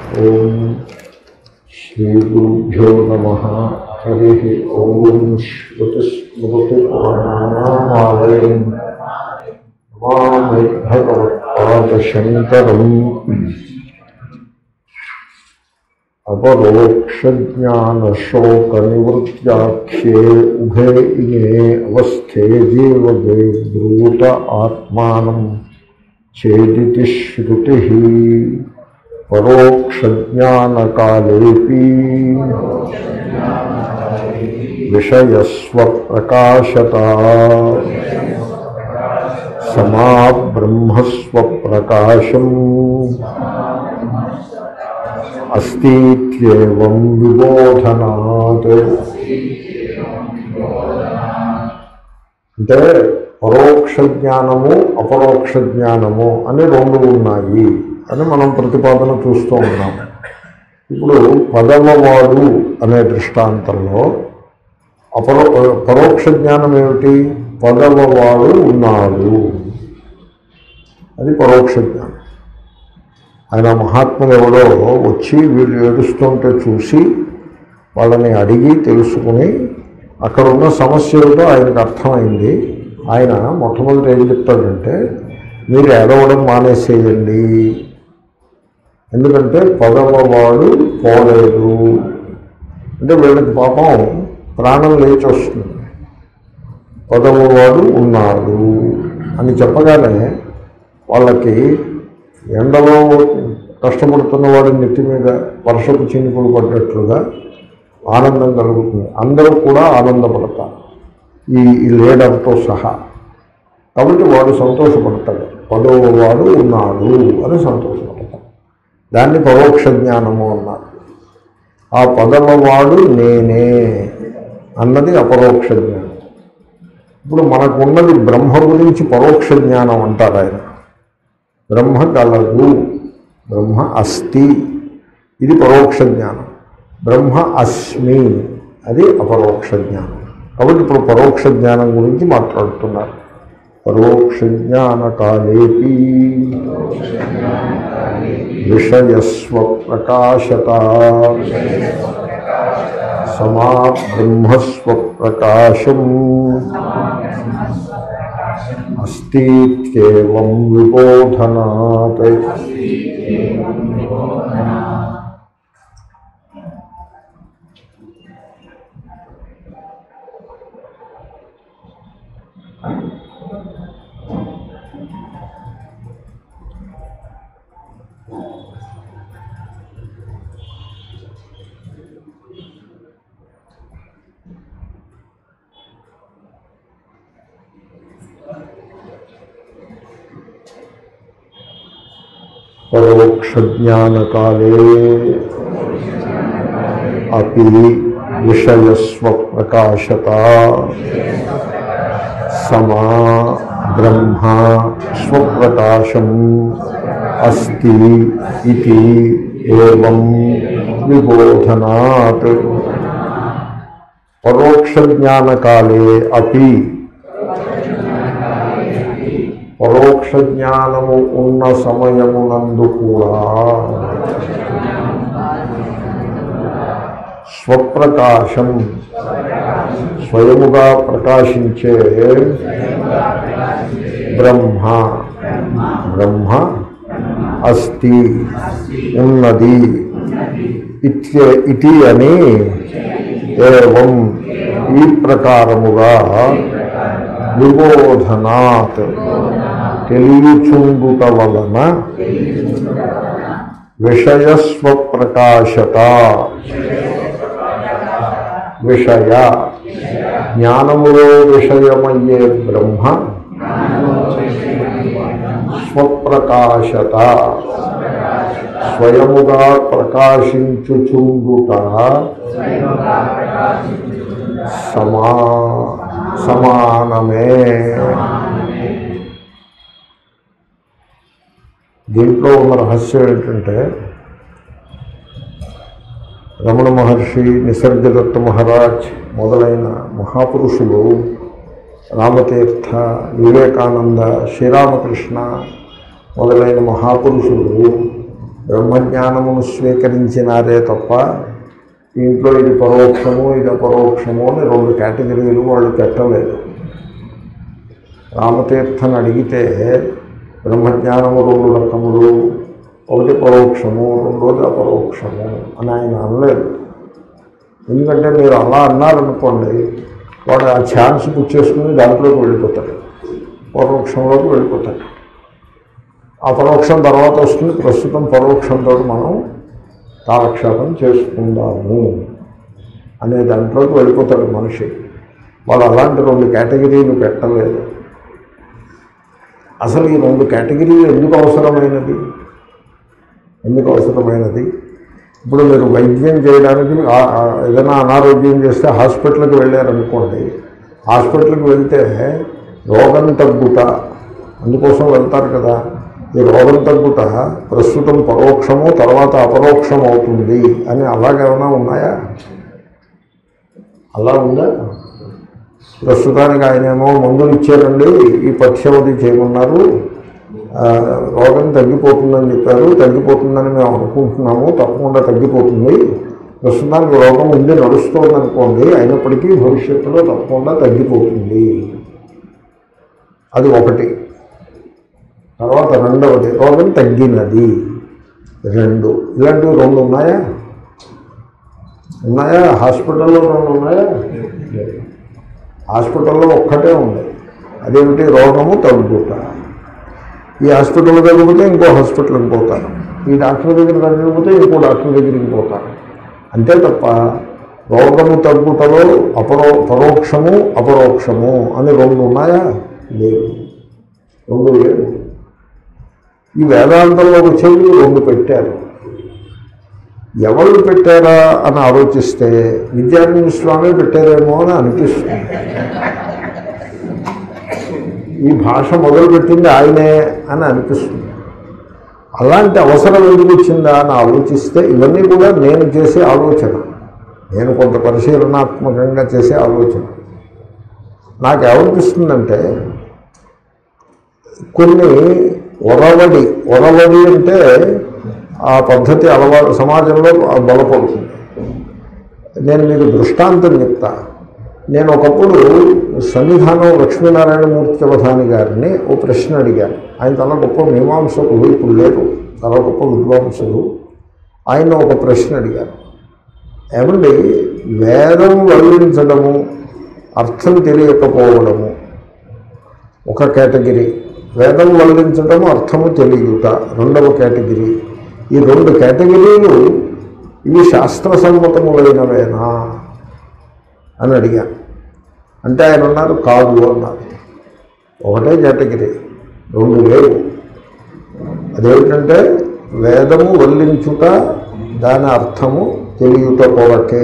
ఓం శ్రీగురుభ్యో నమ హరి ఓం శ్రుతిస్మృతిపురాణానామాలయం నమామి భగవత్పాదశంకరం అపరోక్షజ్ఞానశోకనివృత్యాఖ్యే ఉభే ఇమే అవస్థే జీవదే బ్రూత ఆత్మానం చేదితి శృతి పరోక్షజ్ఞానకాలేపీ విషయస్వప్రకాశత సమా బ్రహ్మస్వప్రకాశం అస్తిత్యేవం విబోధనాత్ అంటే పరోక్ష జ్ఞానము అపరోక్ష జ్ఞానము అని రెండు ఉన్నాయి అని మనం ప్రతిపాదన చూస్తూ ఉన్నాం ఇప్పుడు పదమవాడు అనే దృష్టాంతంలో అపరో పరోక్ష జ్ఞానం ఏమిటి పదమవాడు ఉన్నాడు అది పరోక్ష జ్ఞానం ఆయన మహాత్ములు ఎవడో వచ్చి వీళ్ళు ఏడుస్తుంటే చూసి వాళ్ళని అడిగి తెలుసుకుని అక్కడ ఉన్న సమస్య ఏమిటో ఆయనకు అర్థమైంది ఆయన మొట్టమొదటి ఏం చెప్తాడంటే మీరు ఏడవడం మానేసేయండి ఎందుకంటే పదవవాడు పోలేదు అంటే వీళ్ళకి పాపం ప్రాణం లేచి వస్తుంది పదవవాడు ఉన్నాడు అని చెప్పగానే వాళ్ళకి ఎండలో కష్టపడుతున్న వాడి నెత్తి మీద వర్షపు చినుకులు పడ్డట్లుగా ఆనందం కలుగుతుంది అందరూ కూడా ఆనందపడతారు ఈ ఈ లీడర్తో సహా కాబట్టి వాడు సంతోషపడతాడు పదవ వాడు ఉన్నాడు అని సంతోషపడతాడు దాన్ని పరోక్ష జ్ఞానము అన్నారు ఆ పదవ వాడు నేనే అన్నది అపరోక్ష జ్ఞానం ఇప్పుడు మనకున్నది బ్రహ్మ గురించి పరోక్ష జ్ఞానం అంటారు ఆయన బ్రహ్మ కలదు బ్రహ్మ అస్తి ఇది పరోక్ష జ్ఞానం బ్రహ్మ అస్మి అది అపరోక్ష జ్ఞానం కాబట్టి ఇప్పుడు పరోక్ష జ్ఞానం గురించి మాట్లాడుతున్నారు పరోక్ష జ్ఞాన కాలేపి విషయస్వ ప్రకాశత సమా బ్రహ్మస్వ ప్రకాశం అస్తిత్యేవం విబోధనాత్ పరోక్షజ్ఞానకాలే అపి విషయస్వప్రకాశత సమా బ్రహ్మ స్వప్రకాశం అస్తి ఇది ఏవం విబోధనాత్ పరోక్షజ్ఞానకాలే అపి పరోక్ష జ్ఞానము ఉన్న సమయమునందు కూడా స్వప్రకాశం స్వయముగా ప్రకాశించే బ్రహ్మ బ్రహ్మ అస్తి ఉన్నది ఇత్య ఇతి అని ఏవం ఈ ప్రకారముగా విబోధనాత్ తెలియచుండుట వలన విషయస్వప్రకాశత విషయ జ్ఞానములో విషయమయ్యే బ్రహ్మ స్వప్రకాశత స్వయముగా ప్రకాశించుచుండుట సమా సమానమే దీంట్లో ఉన్న రహస్యం ఏంటంటే రమణ మహర్షి నిసర్గదత్త మహారాజ్ మొదలైన మహాపురుషులు రామతీర్థ వివేకానంద శ్రీరామకృష్ణ మొదలైన మహాపురుషులు బ్రహ్మజ్ఞానమును స్వీకరించినారే తప్ప దీంట్లో ఇది పరోక్షము ఇది అపరోక్షము అని రెండు కేటగిరీలు వాళ్ళు పెట్టలేదు రామతీర్థని అడిగితే బ్రహ్మజ్ఞానము రెండు రకములు ఒకటి పరోక్షము రెండోది అపరోక్షము అని ఆయన అనలేదు ఎందుకంటే మీరు అలా అన్నారనుకోండి వాడు ఆ ఛాన్స్ పుచ్చేసుకుని దాంట్లోకి వెళ్ళిపోతాడు పరోక్షంలోకి వెళ్ళిపోతాడు అపరోక్షం తర్వాత వస్తుంది ప్రస్తుతం పరోక్షంతో మనం కాలక్షేపం చేసుకుందాము అనే దాంట్లోకి వెళ్ళిపోతాడు మనిషి వాడు అలాంటి రెండు కేటగిరీలు పెట్టలేదు అసలు ఈ రెండు కేటగిరీలు ఎందుకు అవసరమైనది ఎందుకు అవసరమైనది ఇప్పుడు మీరు వైద్యం చేయడానికి ఆ- ఆ ఏదైనా అనారోగ్యం చేస్తే హాస్పిటల్కి వెళ్ళారనుకోండి హాస్పిటల్కి వెళ్తే రోగం తగ్గుట అందుకోసం వెళ్తారు కదా ఈ రోగం తగ్గుట ప్రస్తుతం పరోక్షము తర్వాత అపరోక్షం అవుతుంది అని అలాగేమైనా ఉన్నాయా అలా ఉందా ప్రస్తుతానికి ఆయనేమో మందులు ఇచ్చారండి ఈ పథ్యవధి చేయమన్నారు ఆ, రోగం తగ్గిపోతుందని చెప్పారు తగ్గిపోతుందని మేము అనుకుంటున్నాము తప్పకుండా తగ్గిపోతుంది ప్రస్తుతానికి రోగం ఉంది నడుస్తుంది అనుకోండి అయినప్పటికీ భవిష్యత్తులో తప్పకుండా తగ్గిపోతుంది అది ఒకటి తర్వాత రెండవది రోగం తగ్గినది రెండు ఇలాంటివి రెండు ఉన్నాయా ఉన్నాయా హాస్పిటల్లో రెండు ఉన్నాయా లేవు. హాస్పిటల్లో ఒక్కటే ఉంది అదేమిటి రోగము తగ్గుట ఈ హాస్పిటల్ తగ్గిపోతే ఇంకో హాస్పిటల్కి పోతారు ఈ డాక్టర్ దగ్గర తగ్గకపోతే ఇంకో డాక్టర్ దగ్గరికి పోతారు అంతే తప్ప రోగము తగ్గుటలో అపరో పరోక్షము అపరోక్షము అని రెండు ఉన్నాయా లేవు రెండు లేవు ఈ వేదాంతంలోకి వచ్చేవి రెండు పెట్టారు ఎవరు పెట్టారా అని ఆలోచిస్తే విద్యార్థి స్వామి పెట్టారేమో అని అనిపిస్తుంది ఈ భాష మొదలుపెట్టింది ఆయనే అని అనిపిస్తుంది అలాంటి అవసరం ఎందుకు వచ్చిందా అని ఆలోచిస్తే ఇవన్నీ కూడా నేను చేసే ఆలోచన నేను కొంత పరిశీలనాత్మకంగా చేసే ఆలోచన నాకు ఏమనిపిస్తుందంటే కొన్ని ఒరవడి ఒరవడి అంటే ఆ పద్ధతి అలవాటు సమాజంలో బలపడుతుంది నేను మీకు దృష్టాంతం చెప్తా నేను ఒకప్పుడు సన్నిధానం లక్ష్మీనారాయణమూర్తి అవధాని గారిని ఓ ప్రశ్న అడిగాను ఆయన చాలా గొప్ప మీమాంసకులు ఇప్పుడు లేరు చాలా గొప్ప విద్వాంసులు ఆయన ఒక ప్రశ్న అడిగారు ఏమండి వేదం వల్లించడము అర్థం తెలియకపోవడము ఒక కేటగిరీ వేదం వల్లించడం అర్థము తెలియట రెండవ కేటగిరీ ఈ రెండు కేటగిరీలు ఇవి శాస్త్ర సమ్మతములైనవేనా అని అడిగాను అంటే ఆయన అన్నారు కాదు అన్నారు ఒకటే కేటగిరీ రెండు లేవు అదేమిటంటే వేదము వల్లించుట దాని అర్థము తెలియట కొరకే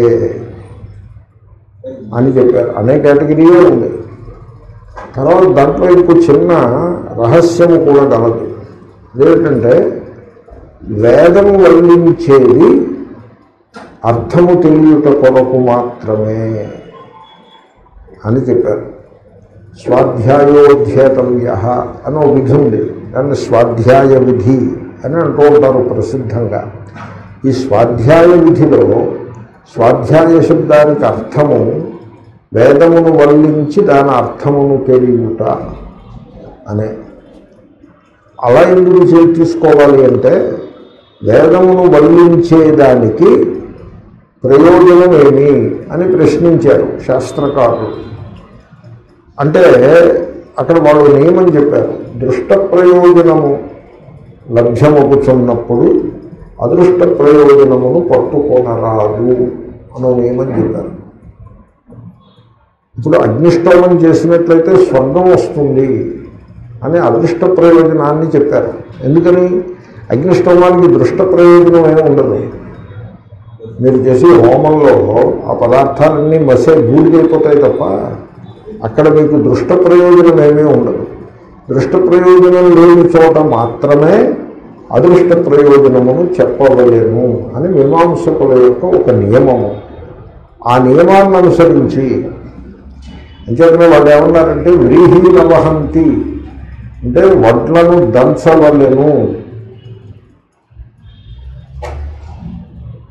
అని చెప్పారు అనే కేటగిరీయే ఉంది తర్వాత దాంట్లో ఇంకో చిన్న రహస్యము కూడా గలదు అదేమిటంటే వేదము వర్ణించేది అర్థము తెలియట కొరకు మాత్రమే అని చెప్పారు స్వాధ్యాయోధ్యేతవ్య అని ఒక విధి ఉంది దాన్ని స్వాధ్యాయ విధి అని అంటూ ఉంటారు ప్రసిద్ధంగా ఈ స్వాధ్యాయ విధిలో స్వాధ్యాయ శబ్దానికి అర్థము వేదమును వర్ణించి దాని అర్థమును తెలియట అనే అలా ఎందుకు చే- తీసుకోవాలి అంటే వేదమును వర్ణించేదానికి ప్రయోజనం ఏమి అని ప్రశ్నించారు శాస్త్రకారులు అంటే అక్కడ వాళ్ళు నియమం చెప్పారు దృష్ట ప్రయోజనము లభ్యమవుతున్నప్పుడు అదృష్ట ప్రయోజనమును పట్టుకొనరాదు అనో నియమం చెప్పారు ఇప్పుడు అగ్నిష్టోమం చేసినట్లయితే స్వర్గం వస్తుంది అని అదృష్ట ప్రయోజనాన్ని చెప్పారు ఎందుకని అగ్నిష్టోమానికి దృష్ట ప్రయోజనం ఏమి ఉండదు మీరు చేసే హోమంలో ఆ పదార్థాలన్నీ మసే బూడిదైపోతాయి తప్ప అక్కడ మీకు దృష్ట ప్రయోజనం ఏమీ ఉండదు దృష్ట ప్రయోజనం లేని చోట మాత్రమే అదృష్ట ప్రయోజనమును చెప్పవలేము అని మీమాంసకుల యొక్క ఒక నియమము ఆ నియమాన్ని అనుసరించి అంచేతనే వాళ్ళు ఏమన్నారంటే వ్రీహి నవహంతి అంటే వడ్లను దంచవలెను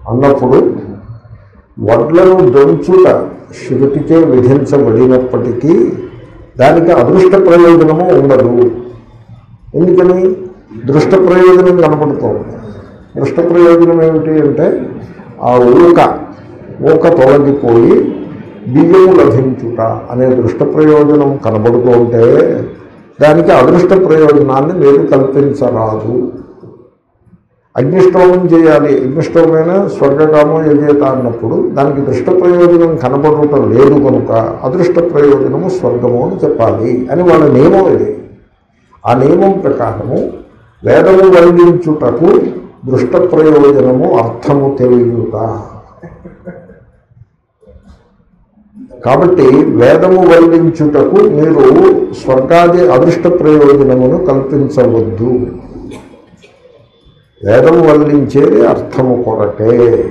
అన్నప్పుడు వడ్లను దంచుట శృతికే విధించబడినప్పటికీ దానికి అదృష్ట ప్రయోజనము ఉండదు ఎందుకని దృష్ట ప్రయోజనం కనపడుతోంది దృష్ట ప్రయోజనం ఏమిటి అంటే ఆ ఊక ఊక తొలగిపోయి బియ్యము లభించుట అనే దృష్ట ప్రయోజనం కనబడుతూ ఉంటే దానికి అదృష్ట ప్రయోజనాన్ని మీరు కల్పించరాదు అగ్నిష్టోమం చేయాలి అగ్నిష్టోమైన స్వర్గకామం యజేత అన్నప్పుడు దానికి దృష్ట ప్రయోజనం కనబడటం లేదు కనుక అదృష్ట ప్రయోజనము స్వర్గము అని చెప్పాలి అని వాళ్ళ నియమం ఇది ఆ నియమం ప్రకారము వేదము వర్ణించుటకు దృష్ట ప్రయోజనము అర్థము తెలియట కాబట్టి వేదము వర్ణించుటకు మీరు స్వర్గాది అదృష్ట ప్రయోజనమును కల్పించవద్దు వేదము వర్ణించేది అర్థము కొరటే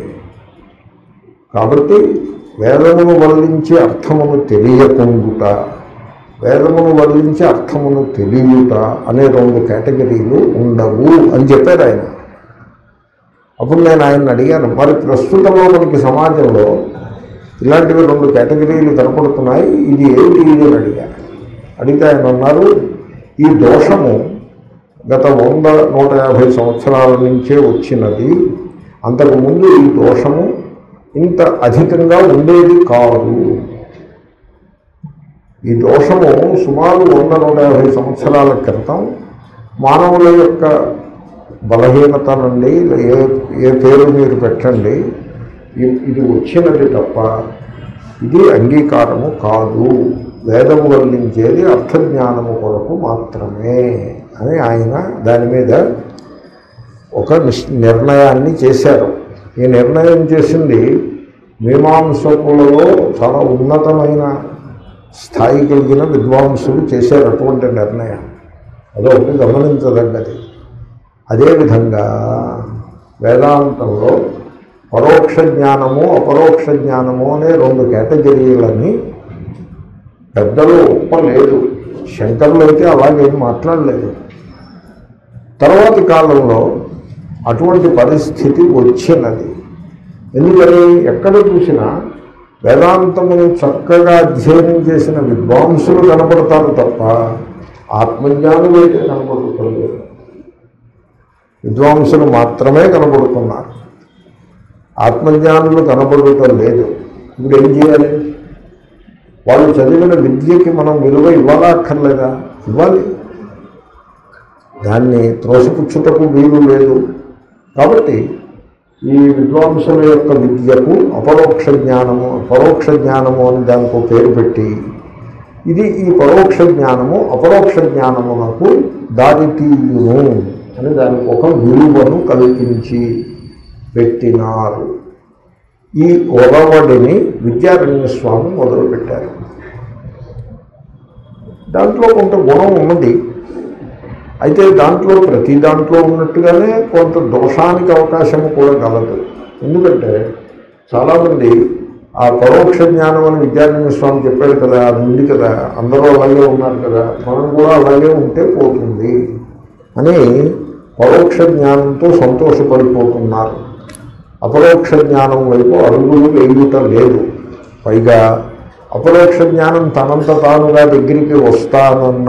కాబట్టి వేదమును వర్ణించే అర్థమును తెలియకుండుట వేదమును వర్ణించే అర్థమును తెలియట అనే రెండు కేటగిరీలు ఉండవు అని చెప్పారు ఆయన అప్పుడు నేను ఆయన్ని అడిగాను మరి ప్రస్తుతంలో మనకి సమాజంలో ఇలాంటివి రెండు కేటగిరీలు కనపడుతున్నాయి ఇది ఏమిటి ఇది అని అడిగాను అడిగితే ఆయన అన్నారు ఈ దోషము గత వంద నూట యాభై సంవత్సరాల నుంచే వచ్చినది అంతకుముందు ఈ దోషము ఇంత అధికంగా ఉండేది కాదు ఈ దోషము సుమారు వంద నూట యాభై సంవత్సరాల క్రితం మానవుల యొక్క బలహీనత నుండి ఏ ఏ పేరు మీరు పెట్టండి ఇ- ఇది వచ్చినది తప్ప ఇది అంగీకారము కాదు వేదము వర్ణించేది అర్థజ్ఞానము కొరకు మాత్రమే అని ఆయన దాని మీద ఒక నిష్ నిర్ణయాన్ని చేశారు ఈ నిర్ణయం చేసింది మీమాంసకులలో చాలా ఉన్నతమైన స్థాయి కలిగిన విద్వాంసులు చేశారు అటువంటి నిర్ణయం అదొకటి గమనించదగ్గది అదేవిధంగా వేదాంతంలో పరోక్ష జ్ఞానము అపరోక్ష జ్ఞానము అనే రెండు కేటగిరీలని పెద్దలు ఒప్పలేదు శంకరులు అయితే అలాగేం మాట్లాడలేదు తర్వాతి కాలంలో అటువంటి పరిస్థితి వచ్చినది ఎందుకని ఎక్కడ చూసినా వేదాంతమును చక్కగా అధ్యయనం చేసిన విద్వాంసులు కనపడతారు తప్ప ఆత్మజ్ఞానులు అయితే కనపడుతుంది విద్వాంసులు మాత్రమే కనపడుతున్నారు ఆత్మజ్ఞానులు కనపడటం లేదు ఇప్పుడు ఏం చేయాలి వాళ్ళు చదివిన విద్యకి మనం విలువ ఇవ్వాలా అక్కర్లేదా ఇవ్వాలి దాన్ని త్రోసిపుచ్చుటకు వీలు లేదు కాబట్టి ఈ విద్వాంసుల యొక్క విద్యకు అపరోక్ష జ్ఞానము పరోక్ష జ్ఞానము అని దానికి ఒక పేరు పెట్టి ఇది ఈ పరోక్ష జ్ఞానము అపరోక్ష జ్ఞానమునకు దారి తీయును అని దానికి ఒక విలువను కల్పించి పెట్టినారు ఈ ఒరవడిని విద్యారణ్య స్వామి మొదలుపెట్టారు దాంట్లో కొంత గుణం ఉన్నది అయితే దాంట్లో ప్రతి దాంట్లో ఉన్నట్టుగానే కొంత దోషానికి అవకాశం కూడా కలదు ఎందుకంటే చాలామంది ఆ పరోక్ష జ్ఞానం అని విద్యారణ్య స్వామి చెప్పాడు కదా అది ఉంది కదా అందరూ అలాగే ఉన్నారు కదా మనం కూడా అలాగే ఉంటే పోతుంది అని పరోక్ష జ్ఞానంతో సంతోషపడిపోతున్నారు అపరోక్ష జ్ఞానం వైపు అడుగులు వేయుట లేదు పైగా అపరోక్ష జ్ఞానం తనంత తానుగా దగ్గరికి వస్తానన్న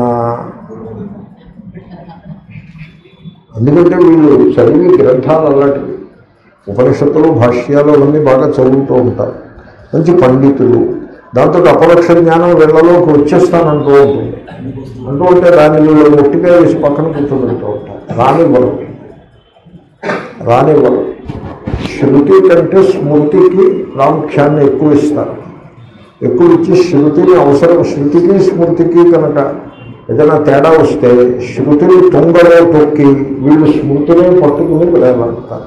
ఎందుకంటే వీళ్ళు చదివి గ్రంథాలు అలాంటివి ఉపనిషత్తులు భాష్యాలు అవన్నీ బాగా చదువుతూ ఉంటారు మంచి పండితులు దాంతో అపరోక్ష జ్ఞానం వీళ్ళలోకి వచ్చేస్తానంటూ ఉంటుంది అంటూ ఉంటే దాన్ని వీళ్ళు ముట్టిగా వేసి పక్కన కూర్చోబెడుతూ ఉంటారు రానివ్వరు రానివ్వరు శృతి కంటే స్మృతికి ప్రాముఖ్యాన్ని ఎక్కువ ఇస్తారు ఎక్కువ ఇచ్చి శృతిని అవసరం శృతికి స్మృతికి కనుక ఏదైనా తేడా వస్తే శృతిని తొంగలో తొక్కి వీళ్ళు స్మృతిని పట్టుకుని వేలాడతారు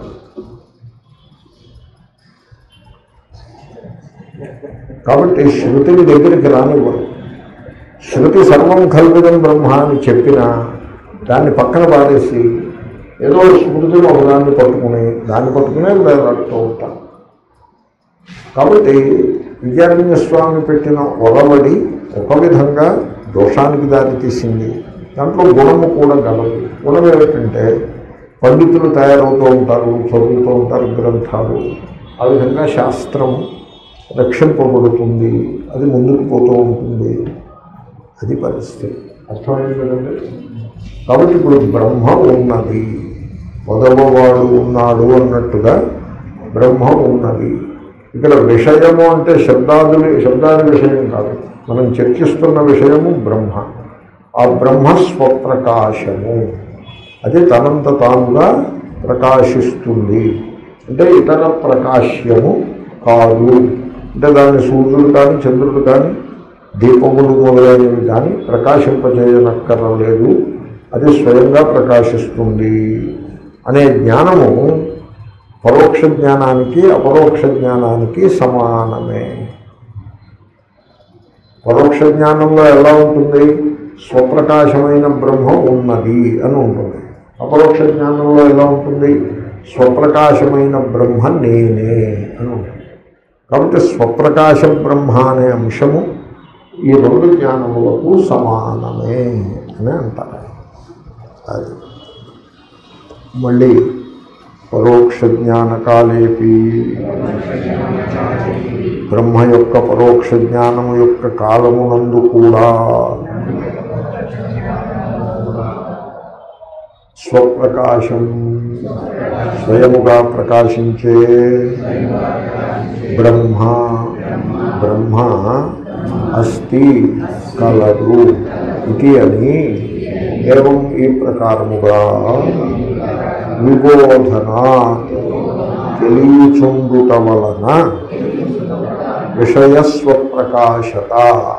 కాబట్టి శృతిని దగ్గరికి రానివ్వరు శృతి సర్వం కల్పితం బ్రహ్మ అని చెప్పినా దాన్ని పక్కన పారేసి ఏదో స్మృతిలో ఒకదాన్ని పట్టుకుని దాన్ని పట్టుకునే వేలాడుతూ ఉంటారు కాబట్టి విద్యారణ్య స్వామి పెట్టిన ఒరవడి ఒక విధంగా దోషానికి దారితీసింది దాంట్లో గుణము కూడా గలదు గుణం ఏమిటంటే పండితులు తయారవుతూ ఉంటారు చదువుతూ ఉంటారు గ్రంథాలు ఆ విధంగా శాస్త్రం రక్షింపబడుతుంది అది ముందుకు పోతూ ఉంటుంది అది పరిస్థితి అర్థమైంది కదండి కాబట్టి ఇప్పుడు బ్రహ్మ ఉన్నది మొదలవాడు ఉన్నాడు అన్నట్టుగా బ్రహ్మ ఉన్నది ఇక్కడ విషయము అంటే శబ్దాదులు శబ్దాది విషయం కాదు మనం చర్చిస్తున్న విషయము బ్రహ్మ ఆ బ్రహ్మ స్వప్రకాశము అది తనంత తానుగా ప్రకాశిస్తుంది అంటే ఇతర ప్రకాశ్యము కాదు అంటే దాన్ని సూర్యుడు కానీ చంద్రుడు కానీ దీపములు మొదలైనవి కానీ ప్రకాశింపజేయనక్కరలేదు అది స్వయంగా ప్రకాశిస్తుంది అనే జ్ఞానము పరోక్ష జ్ఞానానికి అపరోక్ష జ్ఞానానికి సమానమే పరోక్ష జ్ఞానంలో ఎలా ఉంటుంది స్వప్రకాశమైన బ్రహ్మ ఉన్నది అని ఉంటుంది అపరోక్ష జ్ఞానంలో ఎలా ఉంటుంది స్వప్రకాశమైన బ్రహ్మ నేనే అని ఉంటుంది కాబట్టి స్వప్రకాశ బ్రహ్మ అనే అంశము ఈ రెండు జ్ఞానములకు సమానమే అని అంటారు అది మళ్ళీ పరోక్ష జ్ఞానకాలేపి బ్రహ్మ యొక్క పరోక్ష జ్ఞానము యొక్క కాలమునందు కూడా స్వప్రకాశం స్వయముగా ప్రకాశించే బ్రహ్మ బ్రహ్మ అస్తి కలదు ఇది అని ఏవం ఈ ప్రకారముగా విబోధన తెలియచుండుట వలన విషయస్వప్రకాశత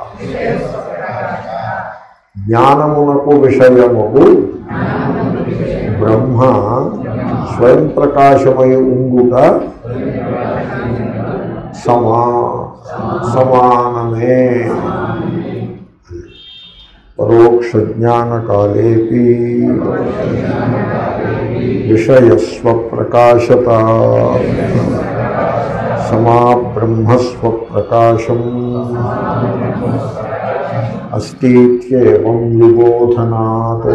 జ్ఞానమునకు విషయముగు బ్రహ్మ స్వయం ప్రకాశమై ఉండుట సమా సమానమే పరోక్ష జ్ఞానకాలేపి విషయస్వప్రకాశత సమా బ్రహ్మస్వప్రకాశం అస్తిత్యేవం విబోధనాత్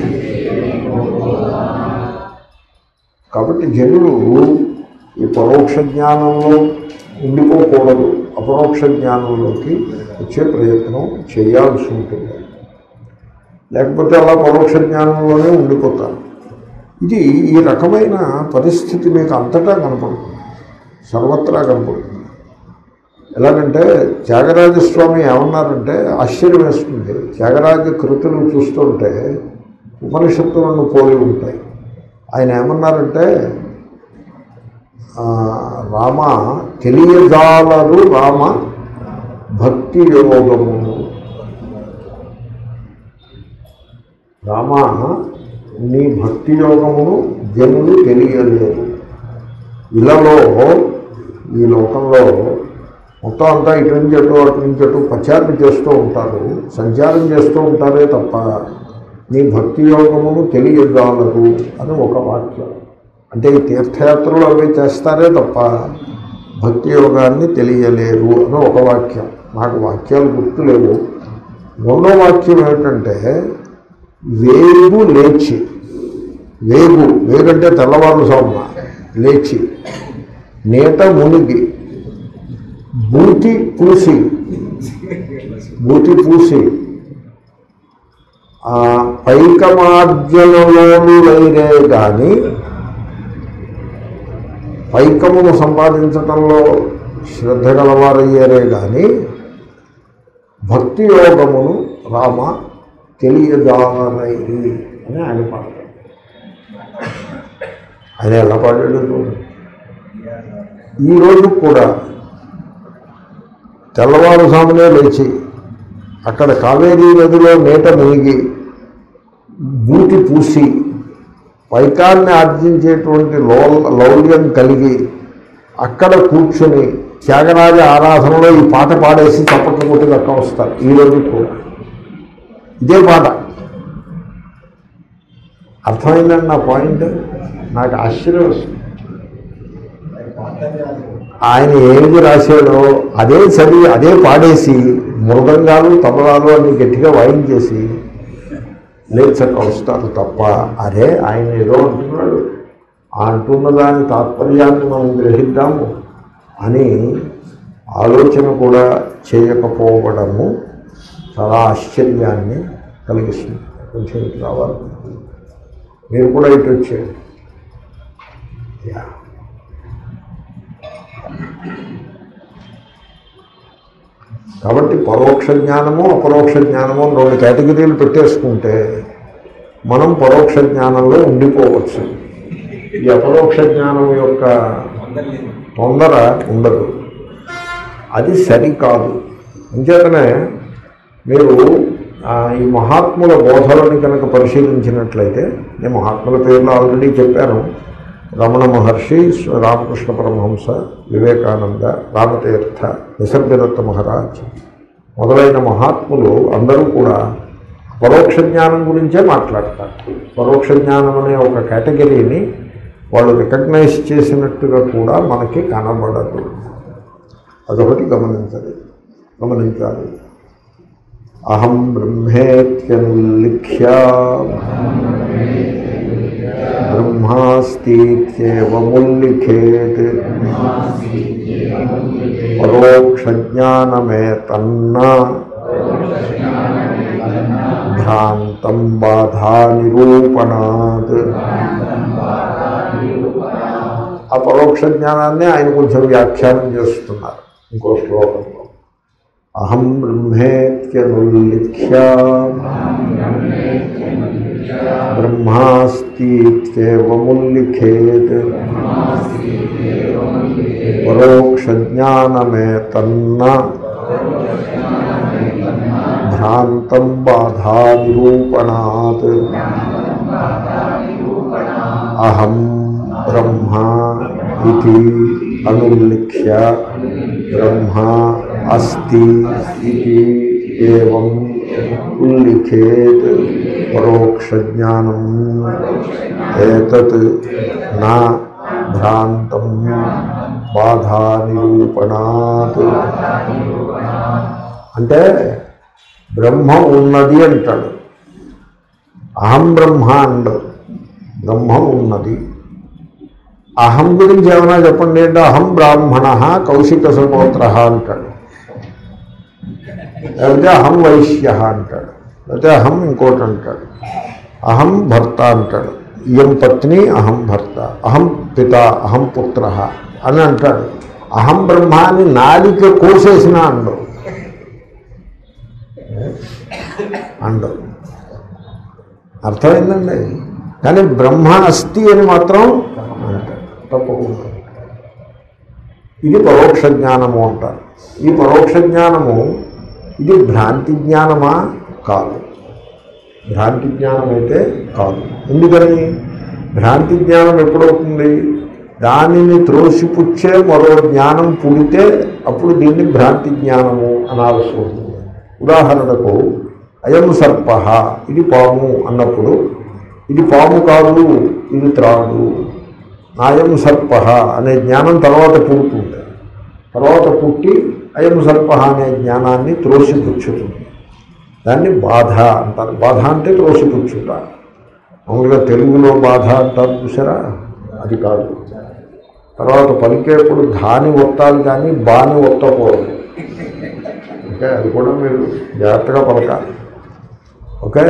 కాబట్టి జనులు ఈ పరోక్ష జ్ఞానంలో ఉండిపోకూడదు అపరోక్ష జ్ఞానంలోకి వచ్చే ప్రయత్నం చేయాల్సి ఉంటుంది లేకపోతే అలా పరోక్ష జ్ఞానంలోనే ఉండిపోతారు ఇది ఈ రకమైన పరిస్థితి మీకు అంతటా కనపడుతుంది సర్వత్రా కనపడుతుంది ఎలాగంటే త్యాగరాజస్వామి ఏమన్నారంటే ఆశ్చర్యం వేస్తుంది త్యాగరాజ కృతులు చూస్తుంటే ఉపనిషత్తులను పోలి ఉంటాయి ఆయన ఏమన్నారంటే ఆ, రామ తెలియజాలరు రామ భక్తి యోగమును రామ నీ భక్తి యోగమును జనులు తెలియలేరు ఇలాలో ఈ లోకంలో మొత్తం అంతా ఇటు నుంచి అటు అటు నుంచి అటు ప్రచారం చేస్తూ ఉంటారు సంచారం చేస్తూ ఉంటారే తప్ప నీ భక్తి యోగమును తెలియజాలరు అని ఒక వాక్యం అంటే ఈ తీర్థయాత్రలు అవి చేస్తారే తప్ప భక్తి యోగాన్ని తెలియలేరు అని ఒక వాక్యం నాకు వాక్యాలు గుర్తులేవు రెండో వాక్యం ఏమిటంటే వేగు లేచి వేగు వేగంటే తెల్లవారు సౌమ్మ లేచి నేత మునిగి బూటి పూసి బూటి పూసి ఆ పైకమార్జనలోను వైరే కానీ పైకమును సంపాదించటంలో శ్రద్ధ గలవారయ్యారే కానీ భక్తి యోగమును రామ తెలియజాలరైరి అని ఆయన పాడతాడు ఆయన ఎలా పాడాడు చూడండి. ఈ రోజు కూడా తెల్లవారుజామునే లేచి అక్కడ కావేరీ నదిలో నీట మునిగి బూటి పూసి వైకాన్ని ఆర్జించేటువంటి లౌ లౌల్యం కలిగి అక్కడ కూర్చుని త్యాగరాజ ఆరాధనలో ఈ పాట పాడేసి చప్పట్లు కొట్టి దక్క వస్తారు ఈ రోజు కూడా ఇదే పాట అర్థమైందండి నా పాయింట్ నాకు ఆశ్చర్యం వస్తుంది ఆయన ఏది రాశాడో అదే చదివి అదే పాడేసి మృదంగాలు తబలాలు అన్ని గట్టిగా వాయించేసి లేచక వస్తారు తప్ప అరే ఆయన ఏదో అంటున్నాడు ఆ అంటున్న దాని తాత్పర్యాన్ని మనం గ్రహిద్దాము అని ఆలోచన కూడా చేయకపోవడము చాలా ఆశ్చర్యాన్ని కలిగిస్తుంది కొంచెం ఇటు రావాలి మీరు కూడా ఇటు వచ్చేయండి యా కాబట్టి పరోక్ష జ్ఞానము అపరోక్ష జ్ఞానము అని రెండు కేటగిరీలు పెట్టేసుకుంటే మనం పరోక్ష జ్ఞానంలో ఉండిపోవచ్చు ఈ అపరోక్ష జ్ఞానం యొక్క తొందర ఉండదు అది సరికాదు అంచేతనే మీరు ఆ, ఈ మహాత్ముల బోధలని కనుక పరిశీలించినట్లయితే నేను మహాత్ముల పేర్లు ఆల్రెడీ చెప్పాను రమణ మహర్షి స్వ- రామకృష్ణ పరమహంస వివేకానంద రామతీర్థ నిసర్గదత్త మహారాజ్ మొదలైన మహాత్ములు అందరూ కూడా పరోక్ష జ్ఞానం గురించే మాట్లాడతారు పరోక్ష జ్ఞానం అనే ఒక కేటగిరీని వాళ్ళు రికగ్నైజ్ చేసినట్టుగా కూడా మనకి కనబడదు అదొకటి గమనించాలి గమనించాలి అహం బ్రహ్మేత్యనుల్లిఖ్య బ్రహ్మాస్तीत्येवमुल्लिखेत् పరోక్షజ్ఞానమే తన్న భ్రాంతం బాధా నిరూపణాత్ ఆ పరోక్ష జ్ఞానాన్ని ఆయన కొంచెం వ్యాఖ్యానం చేస్తున్నారు ఇంకో శ్లోకంలో అహం బ్రహ్మేత్యనుల్లిఖ్య బ్రహ్మాస్तीत्येवमुल्लिखेत् పరోక్షజ్ఞానమే తన్న భ్రాంతం బాధా నిరూపణాత్ అహం బ్రహ్మ ఇది అనుల్లిఖ్య బ్రహ్మ అస్తి ఇది ఏవం ఉల్లిఖేత్ పరోక్షజ్ఞానం ఏతత్ నా భ్రాంతం బాధా నిరూపణాత్ అంటే బ్రహ్మ ఉన్నది అంటాడు అహం బ్రహ్మ అండదు బ్రహ్మ ఉన్నది అహం గురించి ఏమైనా చెప్పండి అంటే అహం బ్రాహ్మణ కౌశిక సగోత్ర అంటాడు లేకపోతే అహం వైశ్య అంటాడు లేకపోతే అహం ఇంకోటి అంటాడు అహం భర్త అంటాడు ఇయం పత్ని అహం భర్త అహం పిత అహం పుత్ర అని అంటాడు అహం బ్రహ్మ అని నాలిక కోసేసిన అండవు అండవు అర్థమైందండి కానీ బ్రహ్మ అస్థి అని మాత్రం అంటాడు తప్పకుండా ఇది పరోక్ష జ్ఞానము అంటారు ఈ పరోక్ష జ్ఞానము ఇది భ్రాంతి జ్ఞానమా కాదు భ్రాంతి జ్ఞానం అయితే కాదు ఎందుకని భ్రాంతి జ్ఞానం ఎప్పుడవుతుంది దానిని త్రోసిపుచ్చే మరో జ్ఞానం పుడితే అప్పుడు దీన్ని భ్రాంతి జ్ఞానము అనాల్సి ఉంటుంది ఉదాహరణకు అయం సర్ప ఇది పాము అన్నప్పుడు ఇది పాము కాదు ఇది త్రాడు అయం సర్ప అనే జ్ఞానం తర్వాత పుడుతుంది తర్వాత పుట్టి అయం సర్ప అనే జ్ఞానాన్ని త్రోసిపుచ్చుతుంది దాన్ని బాధ అంటారు బాధ అంటే త్రోసిపుచ్చుట మామూలుగా తెలుగులో బాధ అంటారు చూసారా అది కాదు తర్వాత పలికేప్పుడు ధాని ఒత్తాలి కానీ బాని ఒత్తకూడదు ఓకే అది కూడా మీరు జాగ్రత్తగా పలకాలి ఓకే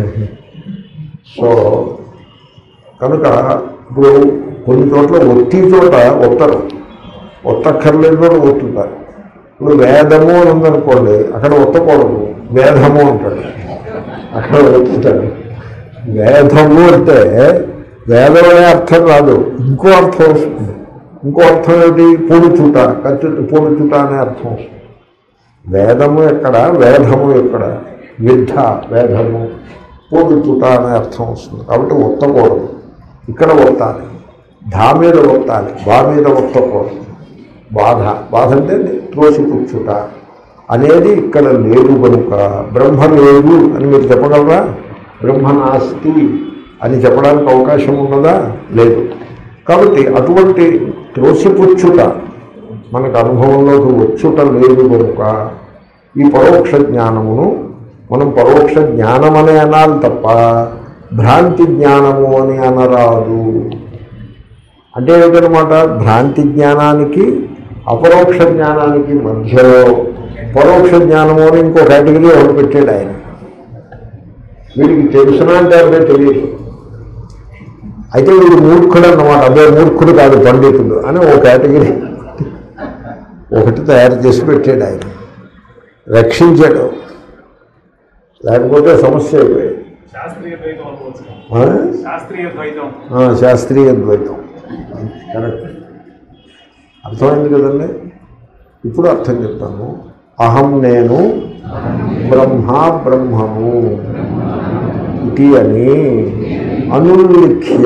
సో కనుక ఇప్పుడు కొన్ని చోట్ల ఒత్తి చోట ఒత్తరు ఒత్తక్కర్లేని చోట ఒత్తుతారు ఇప్పుడు వేదము అని ఉందనుకోండి అక్కడ ఒత్తకూడదు వేదము అంటాడు అక్కడ ఒత్తుతాడు వేదము అంటే వేదం అనే అర్థం రాదు ఇంకో అర్థం వస్తుంది ఇంకో అర్థం ఏంటి పొడుచుట కత్తి పొడుచుట అనే అర్థం వస్తుంది వేదము ఎక్కడ వేదము ఎక్కడ విద్ధ వేదము పొడుచుట అనే అర్థం వస్తుంది కాబట్టి ఒత్తకూడదు ఇక్కడ ఒత్తాలి ధా మీద ఒత్తాలి బా మీద ఒత్తకూడదు బాధ బాధ అంటే త్రోసిపుచ్చుట అనేది ఇక్కడ లేదు కనుక బ్రహ్మ లేదు అని మీరు చెప్పగలరా బ్రహ్మ నాస్తి అని చెప్పడానికి అవకాశం ఉన్నదా లేదు కాబట్టి అటువంటి త్రోసిపుచ్చుట మనకు అనుభవంలోకి వచ్చుట లేదు కనుక ఈ పరోక్ష జ్ఞానమును మనం పరోక్ష జ్ఞానమనే అనాలి తప్ప భ్రాంతి జ్ఞానము అని అనరాదు అంటే ఏమిటనమాట భ్రాంతి జ్ఞానానికి అపరోక్ష జ్ఞానానికి మధ్యలో పరోక్ష జ్ఞానము అని ఇంకో కేటగిరీ ఒకటి పెట్టాడు ఆయన వీడికి తెలుసునా అంటే అదే తెలియదు అయితే వీడు మూర్ఖుడు అన్నమాట అదే మూర్ఖుడు కాదు పండితుడు అని ఓ కేటగిరీ ఒకటి తయారు చేసి పెట్టాడు ఆయన రక్షించాడు లేకపోతే సమస్య అయిపోయింది శాస్త్రీయ ద్వైతం అనుకోవచ్చు ఆ? శాస్త్రీయ ద్వైతం ఆ, శాస్త్రీయ ద్వైతం కరెక్ట్ అర్థమైంది కదండి ఇప్పుడు అర్థం చెప్తాను అహం నేను బ్రహ్మ బ్రహ్మము ఇది అని అనులిఖ్య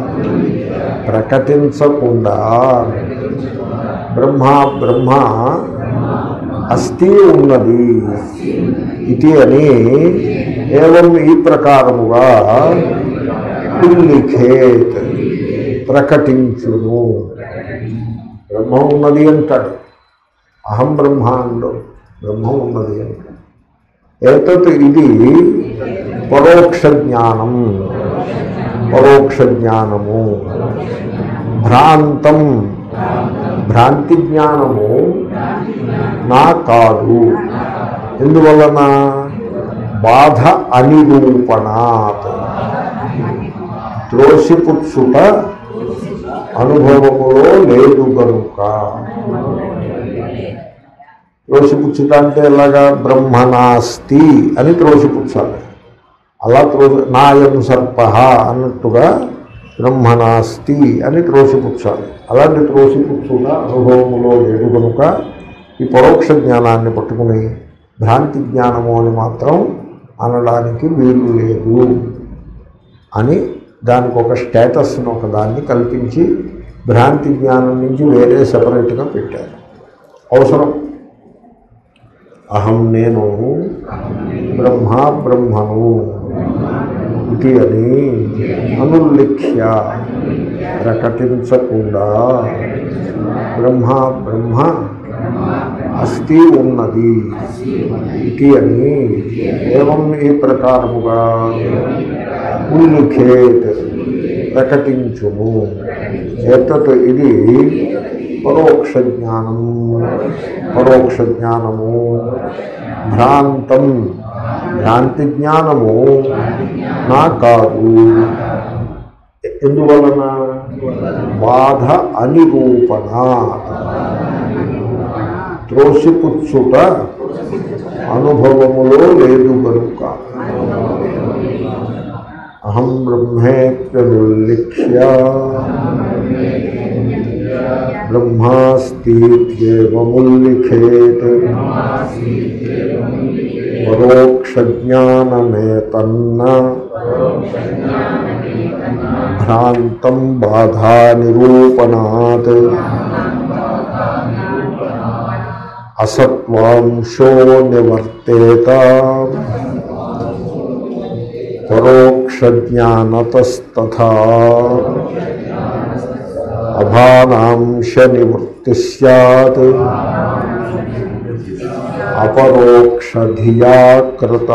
ప్రకటించకుండా బ్రహ్మ బ్రహ్మ అస్థి ఉన్నది ఇది అని ఏవం ఈ ప్రకారముగా ఉల్లిఖేత్ ప్రకటించును బ్రహ్మ ఉన్నది అంటాడు అహం బ్రహ్మ అండు బ్రహ్మ ఉన్నది అంటాడు ఏతత్ ఇది పరోక్ష జ్ఞానం పరోక్ష జ్ఞానము భ్రాంతం భ్రాంతి జ్ఞానము నా కాదు ఎందువలన బాధ అనిరూపణాత్ త్రోసిపుచ్చుట అనుభవములో లేదు కనుక త్రోసిపుచ్చుట అంటే ఎలాగా బ్రహ్మనాస్తి అని త్రోసిపుచ్చాలి అలా త్రో నాయం సర్ప అన్నట్టుగా బ్రహ్మనాస్తి అని త్రోసిపుచ్చాలి అలాంటి త్రోసిపుచ్చుట అనుభవములో లేదు కనుక ఈ పరోక్ష జ్ఞానాన్ని పట్టుకుని భ్రాంతి జ్ఞానము అని మాత్రం అనడానికి వీలు లేదు అని దానికి ఒక స్టేటస్ను ఒక దాన్ని కల్పించి భ్రాంతి జ్ఞానం నుంచి వేరే సపరేట్గా పెట్టారు అవసరం అహం నేను బ్రహ్మ బ్రహ్మను ఇది అని అనులిఖ్య ప్రకటించకుండా బ్రహ్మ బ్రహ్మ అస్థి ఉన్నది ఇది అని ఏవం ఈ ప్రకారముగా ఉల్లిఖేత్ ప్రకటించుము ఏతత్ ఇది పరోక్ష జ్ఞానం పరోక్ష జ్ఞానము భ్రాంతం భ్రాంతి జ్ఞానము నా కాదు ఎందువలన బాధ అనిరూపణ త్రోసిపుచ్చుట అనుభవములో లేదు కనుక అహం బ్రహ్మేత్యనుల్లిఖ్య బ్రహ్మాస్तीत्येवमुल्लिखेत् పరోక్షజ్ఞానమేతన్న భ్రాంతం బాధానిరూపణాత్ అసత్వాంశో నివర్తేత పరోక్షజ్ఞానతస్తథా అభానాంశ నివృత్తి సత్ అపరోక్షధియా కృత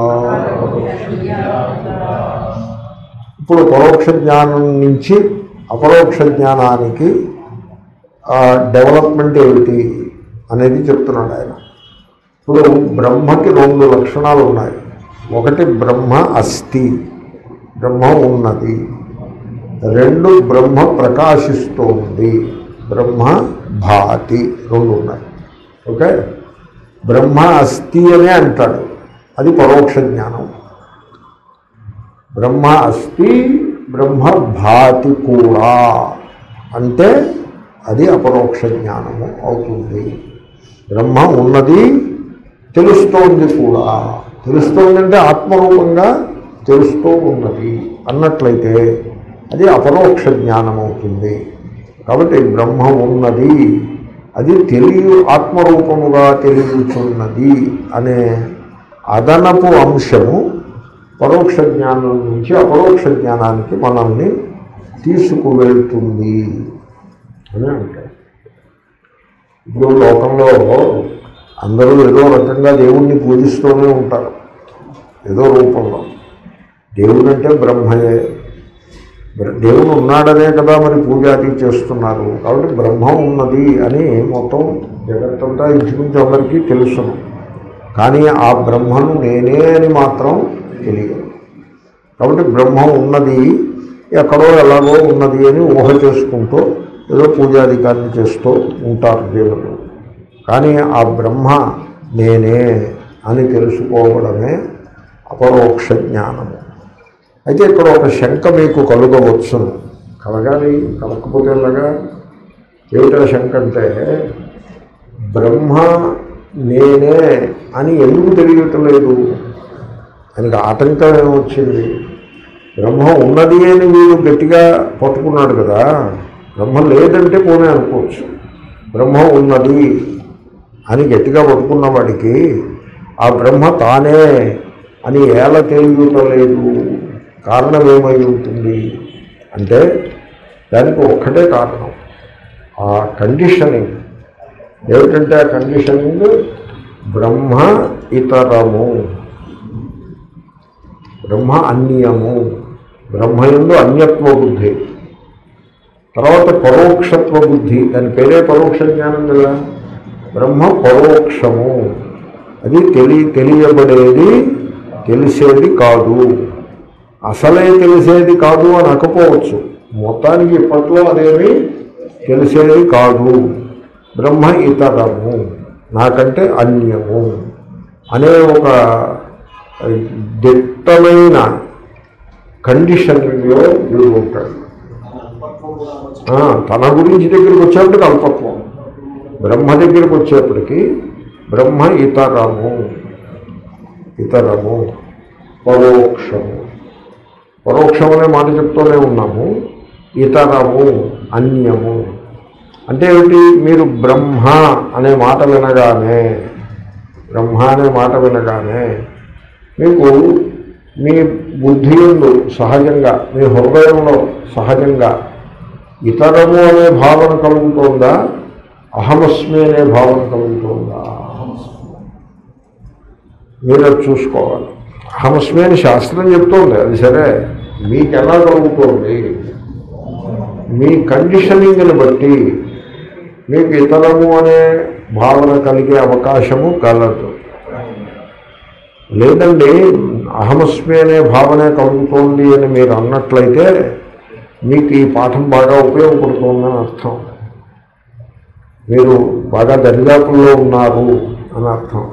ఇప్పుడు పరోక్ష జ్ఞానం నుంచి అపరోక్ష జ్ఞానానికి ఆ, డెవలప్మెంట్ ఏమిటి అనేది చెప్తున్నాడు ఆయన ఇప్పుడు బ్రహ్మకి రెండు లక్షణాలు ఉన్నాయి ఒకటి బ్రహ్మ అస్థి బ్రహ్మ ఉన్నది రెండు బ్రహ్మ ప్రకాశిస్తోంది బ్రహ్మ భాతి రెండు ఉన్నాయి ఓకే బ్రహ్మ అస్థి అనే అంటాడు అది పరోక్ష జ్ఞానం బ్రహ్మ అస్థి బ్రహ్మ భాతి కూడా అంటే అది అపరోక్ష జ్ఞానము అవుతుంది బ్రహ్మ ఉన్నది తెలుస్తోంది కూడా తెలుస్తోందంటే ఆత్మరూపంగా తెలుస్తూ ఉన్నది అన్నట్లయితే అది అపరోక్ష జ్ఞానం అవుతుంది కాబట్టి బ్రహ్మ ఉన్నది అది తెలియ ఆత్మరూపముగా తెలియచున్నది అనే అదనపు అంశము పరోక్ష జ్ఞానం నుంచి అపరోక్ష జ్ఞానానికి మనల్ని తీసుకువెళ్తుంది అని అంటారు ఇప్పుడు లోకంలో అందరూ ఏదో రకంగా దేవుణ్ణి పూజిస్తూనే ఉంటారు ఏదో రూపంలో దేవుడు అంటే బ్రహ్మయే బ్ర- దేవుడు ఉన్నాడనే కదా మరి పూజ అది చేస్తున్నారు కాబట్టి బ్రహ్మం ఉన్నది అని మొత్తం జగత్తంతా ఇంచుమించు అందరికీ తెలుసును కానీ ఆ బ్రహ్మను నేనే అని మాత్రం తెలియదు కాబట్టి బ్రహ్మం ఉన్నది ఎక్కడో ఎలాగో ఉన్నది అని ఊహ చేసుకుంటూ ఏదో పూజాధికారిని చేస్తూ ఉంటారు దేవుడు కానీ ఆ బ్రహ్మ నేనే అని తెలుసుకోవడమే అపరోక్ష జ్ఞానము అయితే ఇక్కడ ఒక శంక మీకు కలుగవచ్చును కలగాలి కలగకపోతే ఎలాగా ఏమిటా శంక అంటే బ్రహ్మ నేనే అని ఎందుకు తెలియటం లేదు ఆయనకి ఆటంకం ఏమొచ్చింది బ్రహ్మ ఉన్నది అని వీడు గట్టిగా పట్టుకున్నాడు కదా బ్రహ్మ లేదంటే పోనే అనుకోవచ్చు బ్రహ్మ ఉన్నది అని గట్టిగా పట్టుకున్న వాడికి ఆ బ్రహ్మ తానే అని ఏల తెలియటం లేదు కారణం ఏమై ఉంటుంది అంటే దానికి ఒక్కటే కారణం ఆ కండిషనింగ్ ఏమిటంటే ఆ కండిషనింగ్ బ్రహ్మ ఇతరము బ్రహ్మ అన్యము బ్రహ్మయందు అన్యత్వ బుద్ధి తర్వాత పరోక్షత్వ బుద్ధి దాని పేరే పరోక్ష జ్ఞానం కదా బ్రహ్మ పరోక్షము అది తెలి తెలియబడేది తెలిసేది కాదు అసలే తెలిసేది కాదు అని అనకపోవచ్చు మొత్తానికి ఇప్పట్లో అదేమి తెలిసేది కాదు బ్రహ్మ ఇతరము నాకంటే అన్యము అనే ఒక దిట్టమైన కండిషన్లో వీడు ఉంటాడు ఆ, తన గురించి దగ్గరికి వచ్చేప్పటికి అల్పత్వం బ్రహ్మ దగ్గరికి వచ్చేప్పటికి బ్రహ్మ ఇతరము ఇతరము పరోక్షము పరోక్షం అనే మాట చెప్తూనే ఉన్నాము ఇతరము అన్యము అంటే ఏమిటి మీరు బ్రహ్మ అనే మాట వినగానే బ్రహ్మ అనే మాట వినగానే మీకు మీ బుద్ధి యందు సహజంగా మీ హృదయంలో సహజంగా ఇతరము అనే భావన కలుగుతోందా అహమస్మి అనే భావన కలుగుతోందా మీరు అది చూసుకోవాలి అహమస్మి అని శాస్త్రం చెప్తోంది అది సరే మీకు ఎలా కలుగుతోంది మీ కండిషనింగ్ని బట్టి మీకు ఇతరము అనే భావన కలిగే అవకాశము కలదు లేదండి అహమస్మి అనే భావనే కలుగుతోంది అని మీరు అన్నట్లయితే మీకు ఈ పాఠం బాగా ఉపయోగపడుతోందని అర్థం మీరు బాగా దరిదాపుల్లో ఉన్నారు అని అర్థం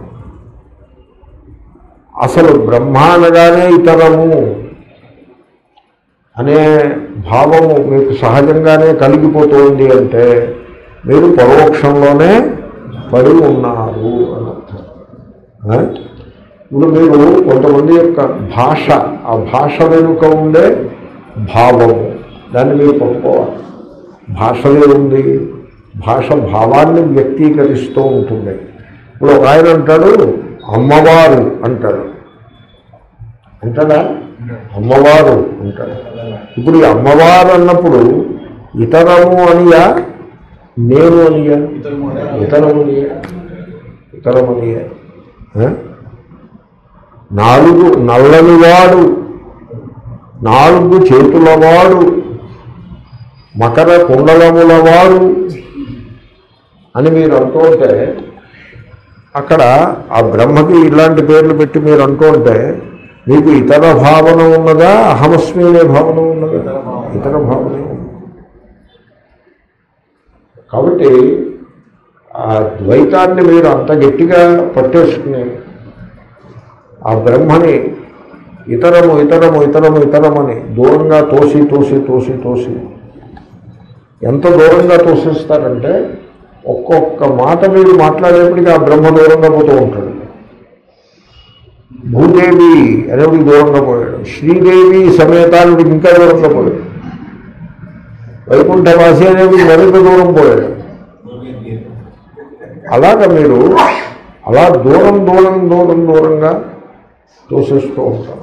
అసలు బ్రహ్మ అనగానే ఇతరము అనే భావము మీకు సహజంగానే కలిగిపోతోంది అంటే మీరు పరోక్షంలోనే పడి ఉన్నారు అని అర్థం ఆ? ఇప్పుడు మీరు కొంతమంది యొక్క భాష ఆ భాష వెనుక ఉండే భావము దాన్ని మీరు పట్టుకోవాలి భాషలో ఉంది భాష భావాన్ని వ్యక్తీకరిస్తూ ఉంటుంది ఇప్పుడు ఒక ఆయన అంటాడు అమ్మవారు అంటాడు అంటాడా అమ్మవారు అంటాడు ఇప్పుడు ఈ అమ్మవారు అన్నప్పుడు ఇతరము అనియా నేను అనియా ఇతరము అనియా ఇతరము అనియా ఆ? నాలుగు నల్లనివాడు నాలుగు చేతులవాడు మకర కుండలములవాడు అని మీరు అంటూ ఉంటే అక్కడ ఆ బ్రహ్మకి ఇలాంటి పేర్లు పెట్టి మీరు అంటూ ఉంటే మీకు ఇతర భావన ఉన్నదా అహమస్మి అనే భావన ఉన్నదా ఇతర భావన ఉంది. కాబట్టి ఆ ద్వైతాన్ని మీరు అంత గట్టిగా పట్టేసుకుని ఆ బ్రహ్మని ఇతరము ఇతరము ఇతరము ఇతరమని దూరంగా తోసి తోసి తోసి తోసి ఎంత దూరంగా తోసిస్తారంటే ఒక్కొక్క మాట మీరు మాట్లాడేప్పటికీ ఆ బ్రహ్మ దూరంగా పోతూ ఉంటాడు భూదేవి అనేవాడికి దూరంగా పోయాడు శ్రీదేవి సమేతానుడికి ఇంకా దూరంగా పోయాడు వైకుంఠవాసి అనేవి మరింత దూరం పోయాడు అలాగ మీరు అలా దూరం దూరం దూరం దూరంగా తోసేస్తూ ఉంటారు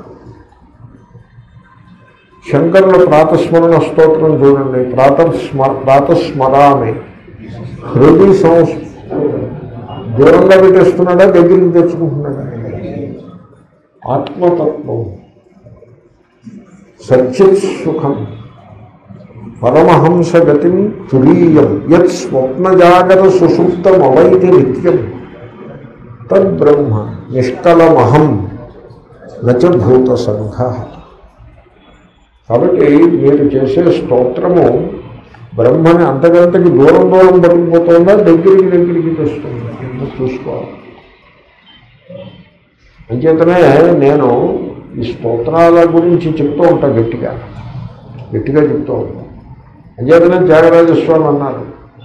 శంకరుల ప్రాతస్మరణ స్తోత్రం చూడండి ప్రాతస్మ ప్రాతస్మరామి హృదయ సంస్ దూరంగా పెట్టేస్తున్నాడా దగ్గరికి తెచ్చుకుంటున్నాడా ఆత్మతత్వం సచ్చిత్ సుఖం పరమహంసగతిం తురీయం యత్ స్వప్నజాగర సుషుప్తమవైతి నిత్యం తద్బ్రహ్మ నిష్కలమహం నచ భూత సంఘ కాబట్టి మీరు చేసే స్తోత్రము బ్రహ్మని అంతకంతకి దూరం దూరం పట్టుకుపోతుందా దగ్గరికి దగ్గరికి తెస్తుంది ఇంత చూసుకోవాలి అంచేతనే నేను ఈ స్తోత్రాల గురించి చెప్తూ ఉంటా గట్టిగా గట్టిగా చెప్తూ ఉంటాను అంచేతనే త్యాగరాజస్వామి అన్నారు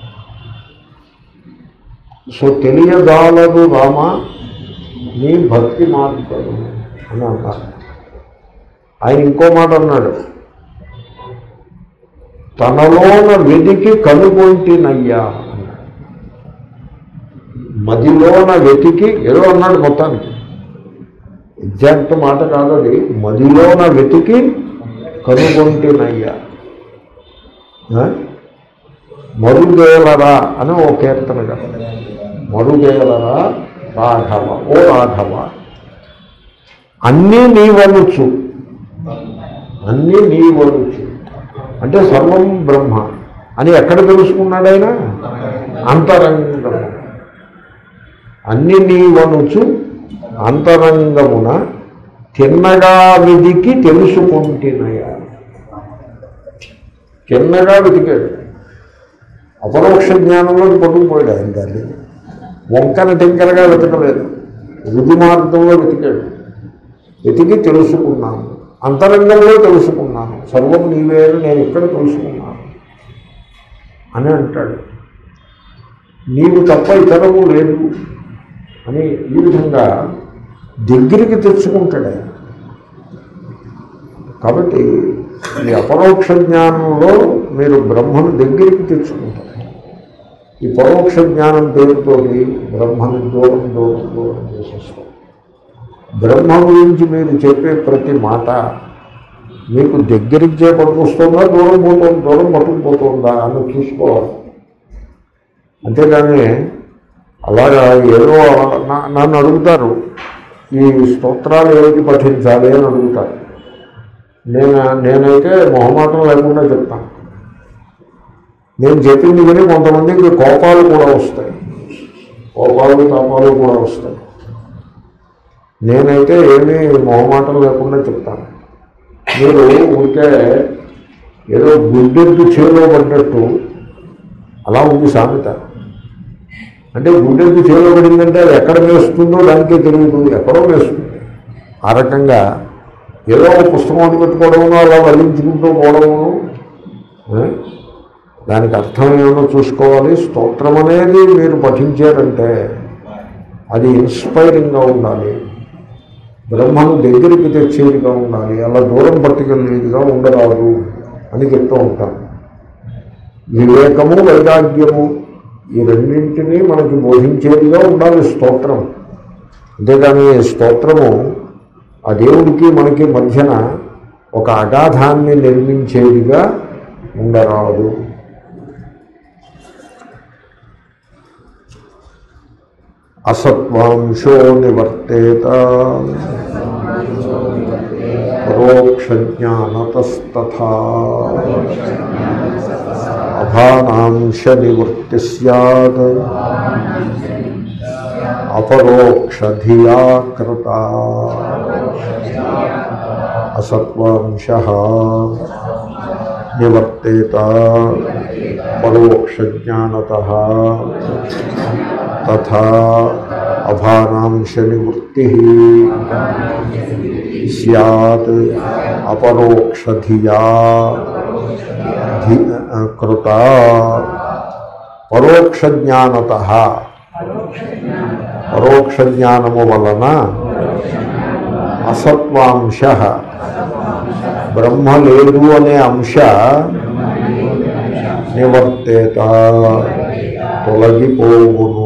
సో తెలియదాలదు రామ నీ భక్తి మార్గం అని అన్నారు ఆయన ఇంకో మాట అన్నాడు తనలోన వెతికి కనుగొంటినయ్యా అన్నాడు మదిలోన వెతికి ఏదో అన్నాడు మొత్తానికి ఎగ్జాక్ట్ మాట కాదు అది మదిలోన వెతికి కనుగొంటినయ్యా ఆ? మరుగేలరా అని ఓ కీర్తన కదా మరుగేలరా రాఘవ ఓ రాఘవ అన్నీ నీవనుచు అన్నీ నీవనుచు అంటే సర్వం బ్రహ్మ అని ఎక్కడ తెలుసుకున్నాడు ఆయన అంతరంగము అన్ని నీవనుచు అంతరంగమున తిన్నగా వెదికి తెలుసుకుంటున్నాయా చిన్నగా వెతికాడు అపరోక్ష జ్ఞానంలోకి పట్టుకుపోయాడు ఆయన దాన్ని వంకన టెంకరగా వెతకలేదు రుజు మార్గంలో వెతికాడు వెతికి తెలుసుకున్నాను అంతరంగంలో తెలుసుకున్నాను సర్వం నీవే అని నేను ఇక్కడ తెలుసుకున్నాను అని అంటాడు నీవు తప్ప ఇతరము లేదు అని ఈ విధంగా దగ్గరికి తెచ్చుకుంటాడు ఆయన కాబట్టి ఈ అపరోక్ష జ్ఞానంలో మీరు బ్రహ్మను దగ్గరికి తెచ్చుకుంటారు ఈ పరోక్ష జ్ఞానం పేరుతోటి బ్రహ్మను దూరం దూరం దూరం చేసేస్తారు బ్రహ్మ గురించి మీరు చెప్పే ప్రతి మాట మీకు దగ్గరికి చేపట్టుకొస్తుందా దూరం పోతుంది దూరం పట్టుకుపోతుందా అని చూసుకోవాలి అంతేగాని అలాగా ఏదో నా- నన్ను అడుగుతారు ఈ స్తోత్రాలు ఏమిటి పఠించాలి అని అడుగుతారు నేను నేనైతే మొహమాటం లేకుండా చెప్తాను నేను చెప్పింది కానీ కొంతమందికి కోపాలు కూడా వస్తాయి కోపాలు తాపాలు కూడా వస్తాయి నేనైతే ఏమీ మొహమాటం లేకుండా చెప్తాను మీరు ఉంటే ఏదో గుడ్డెద్దు చేలో పడ్డట్టు అలా ఉంది సామెత అంటే గుడ్డెద్దు చేలో పడిందంటే అది ఎక్కడ వేస్తుందో దానికే తెలియదు ఎక్కడో వేస్తుంది ఆ రకంగా ఏదో ఒక పుస్తకం అని పెట్టుకోవడము అలా వల్లించుకుంటూ పోవడము ఏ? దానికి అర్థం ఏమో చూసుకోవాలి స్తోత్రం అనేది మీరు పఠించారంటే అది ఇన్స్పైరింగ్గా ఉండాలి బ్రహ్మను దగ్గరికి తెచ్చేదిగా ఉండాలి అలా దూరం పట్టుకెళ్ళేదిగా ఉండరాదు అని చెప్తూ ఉంటాను వివేకము వైరాగ్యము ఈ రెండింటినీ మనకి బోధించేదిగా ఉండాలి స్తోత్రం అంతేగాని స్తోత్రము ఆ దేవుడికి మనకి మధ్యన ఒక అగాధాన్ని నిర్మించేదిగా ఉండరాదు అసత్వాంశో నివర్తేత పరోక్షజ్ఞానతస్తథా అభానాంశ నివృత్తి సద్ అపరోక్షధియా కృత అసత్వాంశ నివర్తేత పరోక్షజ్ఞానత తథా అభానాంశ నివృత్తి సత్ అపరోక్షధియా ధి- కృత పరోక్ష జ్ఞానత పరోక్ష జ్ఞానము వలన అసత్వాంశ బ్రహ్మ లేదు అనే అంశ నివర్తేత తొలగిపోవును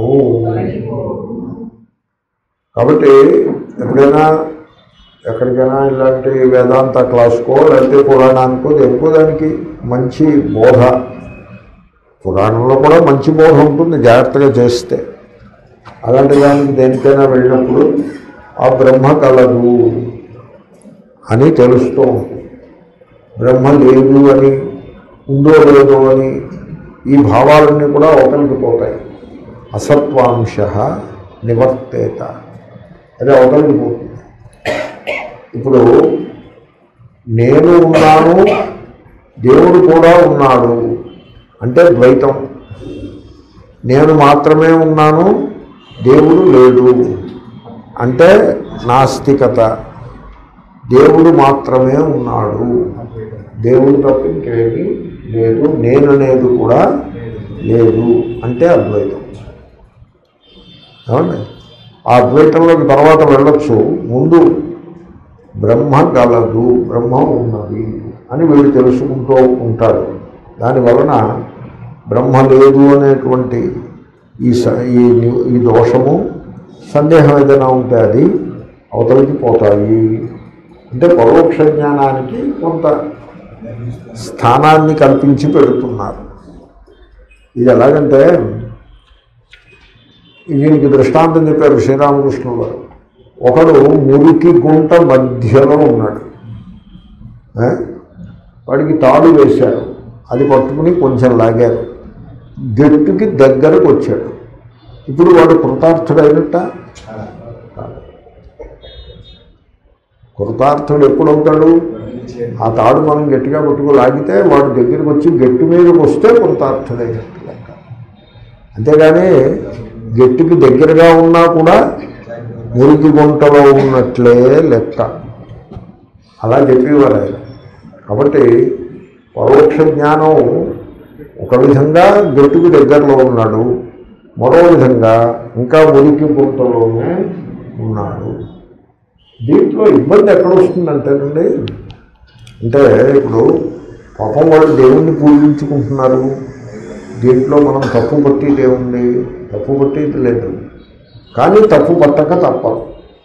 కాబట్టి ఎప్పుడైనా ఎక్కడికైనా ఇలాంటి వేదాంత క్లాస్కో లేకపోతే పురాణానికో దేనికో దానికి మంచి బోధ పురాణంలో కూడా మంచి బోధ ఉంటుంది జాగ్రత్తగా చేస్తే అలాంటి దానికి దేనికైనా వెళ్ళినప్పుడు ఆ బ్రహ్మ కలదు అని తెలుస్తూ ఉంటుంది బ్రహ్మ లేదు అని ఉందో లేదో అని ఈ భావాలన్నీ కూడా అవతలికి పోతాయి అసత్వాంశ నివర్తేత అది అవతలికి పోతుంది ఇప్పుడు నేను ఉన్నాను దేవుడు కూడా ఉన్నాడు అంటే ద్వైతం నేను మాత్రమే ఉన్నాను దేవుడు లేడు అంటే నాస్తికత దేవుడు మాత్రమే ఉన్నాడు దేవుడు తప్ప ఇంకేమీ లేదు నేననేది కూడా లేదు అంటే అద్వైతం ఏమండి ఆ అద్వైతంలోకి తర్వాత వెళ్ళొచ్చు ముందు బ్రహ్మ గలదు బ్రహ్మ ఉన్నది అని వీడు తెలుసుకుంటూ ఉంటాడు దాని వలన బ్రహ్మ లేదు అనేటువంటి ఈ స- ఈ ని- ఈ దోషము సందేహం ఏదైనా ఉంటే అది అవతలికి పోతాయి అంటే పరోక్ష జ్ఞానానికి కొంత స్థానాన్ని కల్పించి పెడుతున్నారు ఇది ఎలాగంటే దీనికి దృష్టాంతం చెప్పారు శ్రీరామకృష్ణుడు గారు ఒకడు మురికి గుంట మధ్యలో ఉన్నాడు ఏ? వాడికి తాడు వేశారు అది పట్టుకుని కొంచెం లాగారు గట్టుకి దగ్గరకు వచ్చాడు ఇప్పుడు వాడు కృతార్థుడైనట్ట కృతార్థుడు ఎప్పుడవుతాడు ఆ తాడు మనం గట్టిగా పట్టుకు లాగితే వాడు దగ్గరికి వచ్చి గట్టు మీదకి వస్తే కృతార్థుడైనట్టు లెక్క అంతేగాని గట్టికి దగ్గరగా ఉన్నా కూడా మురికి గుంటలో ఉన్నట్లే లెక్క అలా చెప్పేవారు ఆయన కాబట్టి పరోక్ష జ్ఞానం ఒక విధంగా గట్టుకు దగ్గరలో ఉన్నాడు మరో విధంగా ఇంకా మురికి గుంటలోనే ఉన్నాడు దీంట్లో ఇబ్బంది ఎక్కడ వస్తుందంటేనండి అంటే ఇప్పుడు పాపం వాళ్ళు దేవుణ్ణి పూజించుకుంటున్నారు దీంట్లో మనం తప్పు పట్టేది ఏముంది తప్పు పట్టేది లేదు కానీ తప్పు పట్టక తప్పదు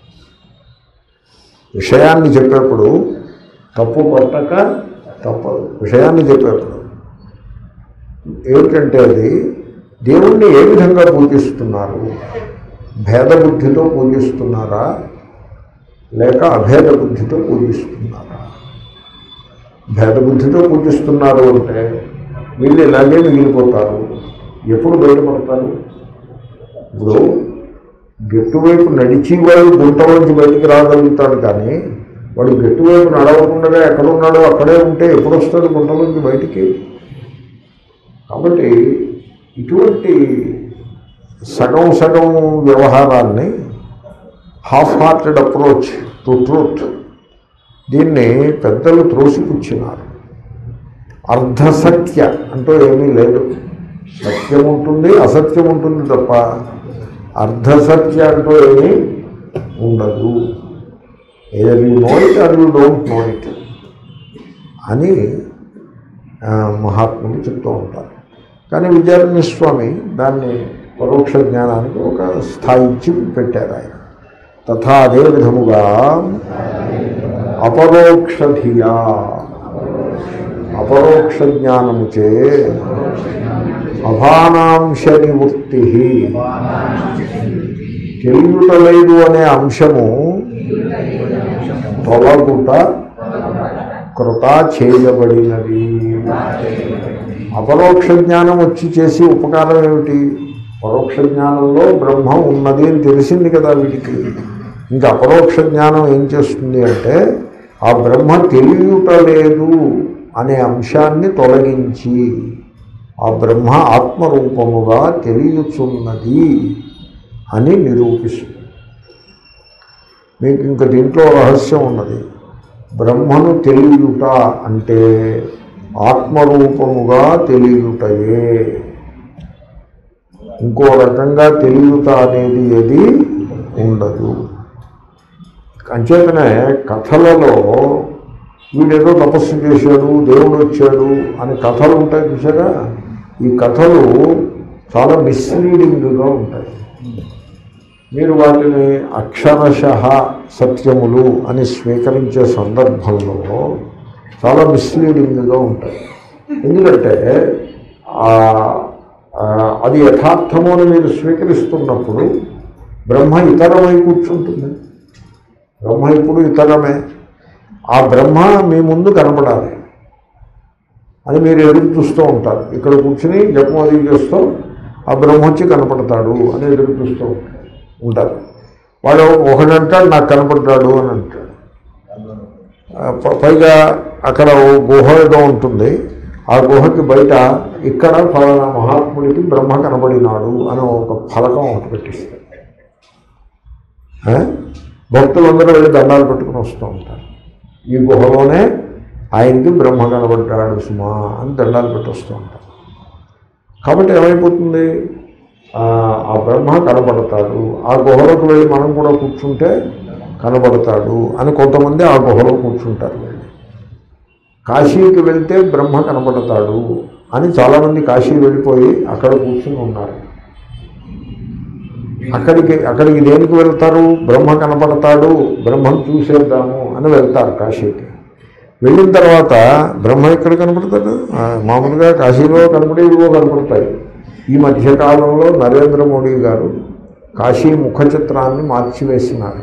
విషయాన్ని చెప్పేప్పుడు తప్పు పట్టక తప్పదు విషయాన్ని చెప్పేప్పుడు ఏమిటంటే అది దేవుణ్ణి ఏ విధంగా పూజిస్తున్నారు భేద బుద్ధితో పూజిస్తున్నారా లేక అభేద బుద్ధితో పూజిస్తున్నారా భేద బుద్ధితో పూజిస్తున్నారు అంటే వీళ్ళు ఇలాగే మిగిలిపోతారు ఎప్పుడు బయటపడతారు ఇప్పుడు గట్టు వైపు నడిచి వాడు గుంటలోంచి బయటికి రాగలుగుతాడు కానీ వాడు గట్టు వైపు నడవకుండా ఎక్కడున్నాడో అక్కడే ఉంటే ఎప్పుడు వస్తాడు గుంటలోంచి బయటికి కాబట్టి ఇటువంటి సగం సగం వ్యవహారాన్ని half hearted approach to truth దీన్ని పెద్దలు త్రోసిపుచ్చినారు అర్ధసత్య అంటూ ఏమీ లేదు సత్యం ఉంటుంది అసత్యం ఉంటుంది తప్ప అర్ధసత్య అంటూ ఏమీ ఉండదు either you know it or you don't know it అని ఆ, మహాత్ములు చెప్తూ ఉంటారు కానీ విద్యారణ్య స్వామి దాన్ని పరోక్ష జ్ఞానానికి ఒక స్థాయి ఇచ్చి పెట్టారు ఆయన తథా అదే విధముగా అపరోక్షధియా అపరోక్ష జ్ఞానముచే అభానాంశ నివృత్తి తెలియటలేదు అనే అంశము తొలగుట కృతా చేయబడినది అపరోక్ష జ్ఞానం వచ్చి చేసి ఉపకారం ఏమిటి పరోక్ష జ్ఞానంలో బ్రహ్మ ఉన్నది అని తెలిసింది కదా వీటికి ఇంకా అపరోక్ష జ్ఞానం ఏం చేస్తుంది అంటే ఆ బ్రహ్మ తెలియట లేదు అనే అంశాన్ని తొలగించి ఆ బ్రహ్మ ఆత్మరూపముగా తెలియచున్నది అని నిరూపిస్తుంది మీకు ఇంకా దీంట్లో రహస్యం ఉన్నది బ్రహ్మను తెలియుట అంటే ఆత్మరూపముగా తెలియుటయే ఇంకో రకంగా తెలియుట అనేది ఏది ఉండదు అంచేతనే కథలలో వీడేదో తపస్సు చేశాడు దేవుడు వచ్చాడు అని కథలు ఉంటాయి చూసారా ఈ కథలు చాలా మిస్లీడింగ్గా ఉంటాయి మీరు వాటిని అక్షరశ సత్యములు అని స్వీకరించే సందర్భంలో చాలా మిస్లీడింగ్గా ఉంటాయి ఎందుకంటే ఆ- ఆ, అది యథార్థము అని మీరు స్వీకరిస్తున్నప్పుడు బ్రహ్మ ఇతరమై కూర్చుంటుంది బ్రహ్మ ఇప్పుడు ఇతరమే ఆ బ్రహ్మ మీ ముందు కనపడాలి అని మీరు ఎదురు చూస్తూ ఉంటారు ఇక్కడ కూర్చుని జపం అది చేస్తూ ఆ బ్రహ్మ వచ్చి కనపడతాడు అని ఎదురు చూస్తూ ఉంటారు వాడు ఒకడంటాడు నాకు కనపడ్డాడు అని అంటాడు ఆ, ప- పైగా అక్కడ ఓ గుహ ఏదో ఉంటుంది ఆ గుహకి బయట ఇక్కడ ఫలానా మహాత్ముడికి బ్రహ్మ కనబడినాడు అని ఒక ఫలకం ఒకటి పెట్టిస్తారు ఆ? భక్తులందరూ వెళ్ళి దండాలు పెట్టుకుని వస్తూ ఉంటారు ఈ గుహలోనే ఆయనకి బ్రహ్మ కనబడ్డాడు సుమా అని దండాలు పెట్టి వస్తూ ఉంటారు కాబట్టి ఏమైపోతుంది ఆ ఆ బ్రహ్మ కనబడతాడు ఆ గుహలోకి వెళ్ళి మనం కూడా కూర్చుంటే కనబడతాడు అని కొంతమంది ఆ గుహలో కూర్చుంటారు వెళ్ళి కాశీకి వెళ్తే బ్రహ్మ కనబడతాడు అని చాలామంది కాశీ వెళ్ళిపోయి అక్కడ కూర్చుని ఉన్నారు అక్కడికి అక్కడికి దేనికి వెళ్తారు బ్రహ్మ కనపడతాడు బ్రహ్మను చూసేద్దాము అని వెళ్తారు కాశీకి వెళ్ళిన తర్వాత బ్రహ్మ ఎక్కడ కనపడతాడు ఆ, మామూలుగా కాశీలో కనపడే ఇవో కనపడతాయి ఈ మధ్యకాలంలో నరేంద్ర మోడీ గారు కాశీ ముఖ చిత్రాన్ని మార్చివేసినారు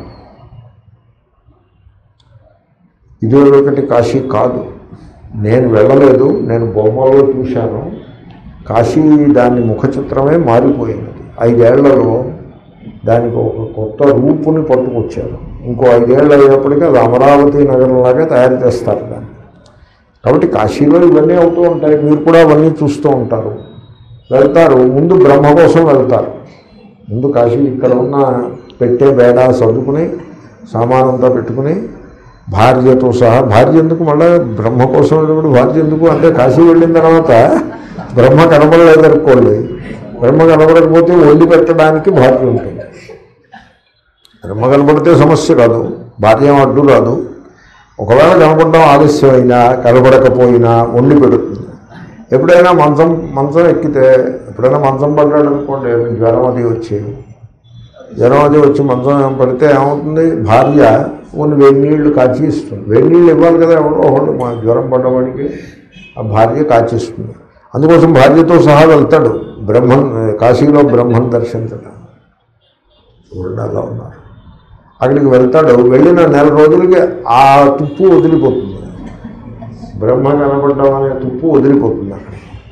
ఇదివరకటి కాశీ కాదు నేను వెళ్ళలేదు నేను బొమ్మలో చూశాను కాశీ దాని ముఖ చిత్రమే మారిపోయింది ఐదేళ్లలో దానికి ఒక కొత్త రూపుని పట్టుకొచ్చారు ఇంకో ఐదేళ్ళు అయ్యేప్పటికీ అది అమరావతి నగరంలాగా తయారు చేస్తారు దాన్ని కాబట్టి కాశీలో ఇవన్నీ అవుతూ ఉంటాయి మీరు కూడా అవన్నీ చూస్తూ ఉంటారు వెళ్తారు ముందు బ్రహ్మ కోసం వెళ్తారు ముందు కాశీ ఇక్కడ ఉన్న పెట్టే బేడా సర్దుకుని సామానంతా పెట్టుకుని భార్యతో సహా భార్య ఎందుకు మళ్ళీ బ్రహ్మ కోసం వెళ్ళినప్పుడు భార్య ఎందుకు అంటే కాశీ వెళ్ళిన తర్వాత బ్రహ్మ కనబడలేదనుకోండి బ్రహ్మ కనబడకపోతే వండి పెట్టడానికి భార్య ఉంటుంది బ్రహ్మ కనబడితే సమస్య కాదు భార్య ఏం అడ్డు రాదు ఒకవేళ కనపడడం ఆలస్యమైనా కనబడకపోయినా వండి పెడుతుంది ఎప్పుడైనా మంచం మంచం ఎక్కితే ఎప్పుడైనా మంచం పడ్డాడు అనుకోండి జ్వరం అది వచ్చి జ్వరం అది వచ్చి మంచం పడితే ఏమవుతుంది భార్య కొన్ని వేడి నీళ్లు కాచి ఇస్తుంది వేడి నీళ్ళు ఇవ్వాలి కదా ఎవరో ఒకళ్ళు మా జ్వరం పడ్డవాడికి ఆ భార్య కాచిస్తుంది అందుకోసం భార్యతో సహా వెళ్తాడు బ్రహ్మన్ కాశీలో బ్రహ్మన్ దర్శించడం చూడండి అలా ఉన్నారు అక్కడికి వెళ్తాడు వెళ్ళిన నెల రోజులకి ఆ తుప్పు వదిలిపోతుంది బ్రహ్మ కనపడడం అనే తుప్పు వదిలిపోతుంది అక్కడ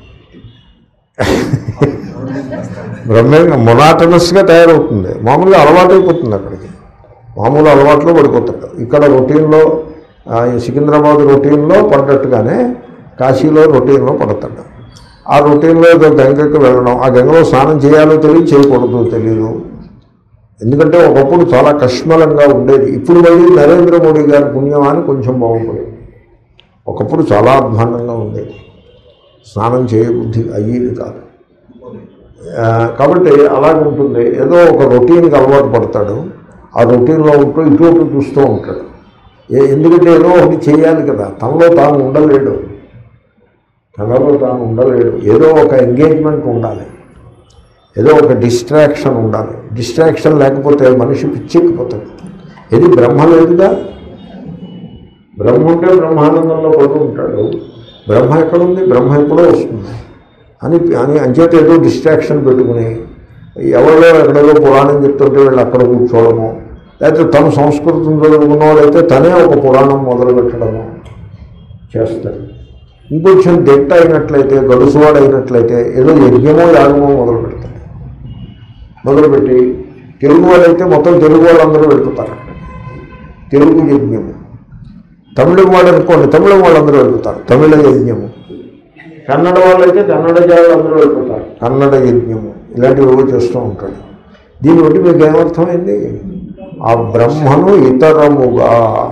బ్రహ్మే మొనాటనస్గా తయారవుతుంది మామూలుగా అలవాటైపోతుంది అక్కడికి మామూలు అలవాట్లో పడిపోతాడు ఇక్కడ రొటీన్లో ఆ, ఈ సికింద్రాబాద్ రొటీన్లో పడ్డట్టుగానే కాశీలో రొటీన్లో పడతాడు ఆ రొటీన్లో ఏదో గంగకి వెళ్ళడం ఆ గంగలో స్నానం చేయాలో తెలియదు చేయకూడదు తెలియదు ఎందుకంటే ఒకప్పుడు చాలా కష్మలంగా ఉండేది ఇప్పుడు మళ్ళీ నరేంద్ర మోడీ గారి పుణ్యమాని కొంచెం బాగుపడింది ఒకప్పుడు చాలా అధ్వాన్నంగా ఉండేది స్నానం చేయబుద్ధి అయ్యేది కాదు ఆ, కాబట్టి అలాగే ఉంటుంది ఏదో ఒక రొటీన్కి అలవాటు పడతాడు ఆ రొటీన్లో ఉంటూ ఇటు అటు చూస్తూ ఉంటాడు ఏ- ఎందుకంటే ఏదో ఒకటి చేయాలి కదా తనలో తాను ఉండలేడు తనలో తాను ఉండలేడు ఏదో ఒక ఎంగేజ్మెంట్ ఉండాలి ఏదో ఒక డిస్ట్రాక్షన్ ఉండాలి డిస్ట్రాక్షన్ లేకపోతే మనిషి పిచ్చెక్కిపోతాడు ఇది బ్రహ్మ లేదుగా బ్రహ్మ ఉంటే బ్రహ్మానందంలో పడుతూ ఉంటాడు బ్రహ్మ ఎక్కడుంది బ్రహ్మ ఎప్పుడో వస్తుంది అని అని అంచేత ఏదో డిస్ట్రాక్షన్ పెట్టుకుని ఎవరో ఎక్కడేదో పురాణం చెప్తుంటే వీళ్ళు అక్కడ కూర్చోవడము లేకపోతే తను సంస్కృతం చదువుకున్నవాడైతే తనే ఒక పురాణం మొదలు పెట్టడము చేస్తాడు ఇంకొంచెం దిట్ట అయినట్లయితే గడుసువాడు అయినట్లయితే ఏదో యజ్ఞమో యాగమో మొదలు పెడతాడు మొదలుపెట్టి తెలుగు వాళ్ళైతే మొత్తం తెలుగు వాళ్ళందరూ వెళ్ళిపోతారు అక్కడికి. తెలుగు యజ్ఞము తమిళం వాళ్ళు అనుకోండి తమిళం వాళ్ళందరూ వెళ్ళిపోతారు తమిళ యజ్ఞము కన్నడ వాళ్ళైతే కన్నడ జాలందరూ వెళ్ళిపోతారు కన్నడ యజ్ఞము ఇలాంటివి ఏవో చేస్తూ ఉంటాడు దీన్ని బట్టి మీకు ఏమర్థమైంది ఆ బ్రహ్మను ఇతరముగా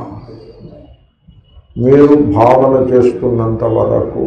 మీరు భావన చేస్తున్నంత వరకు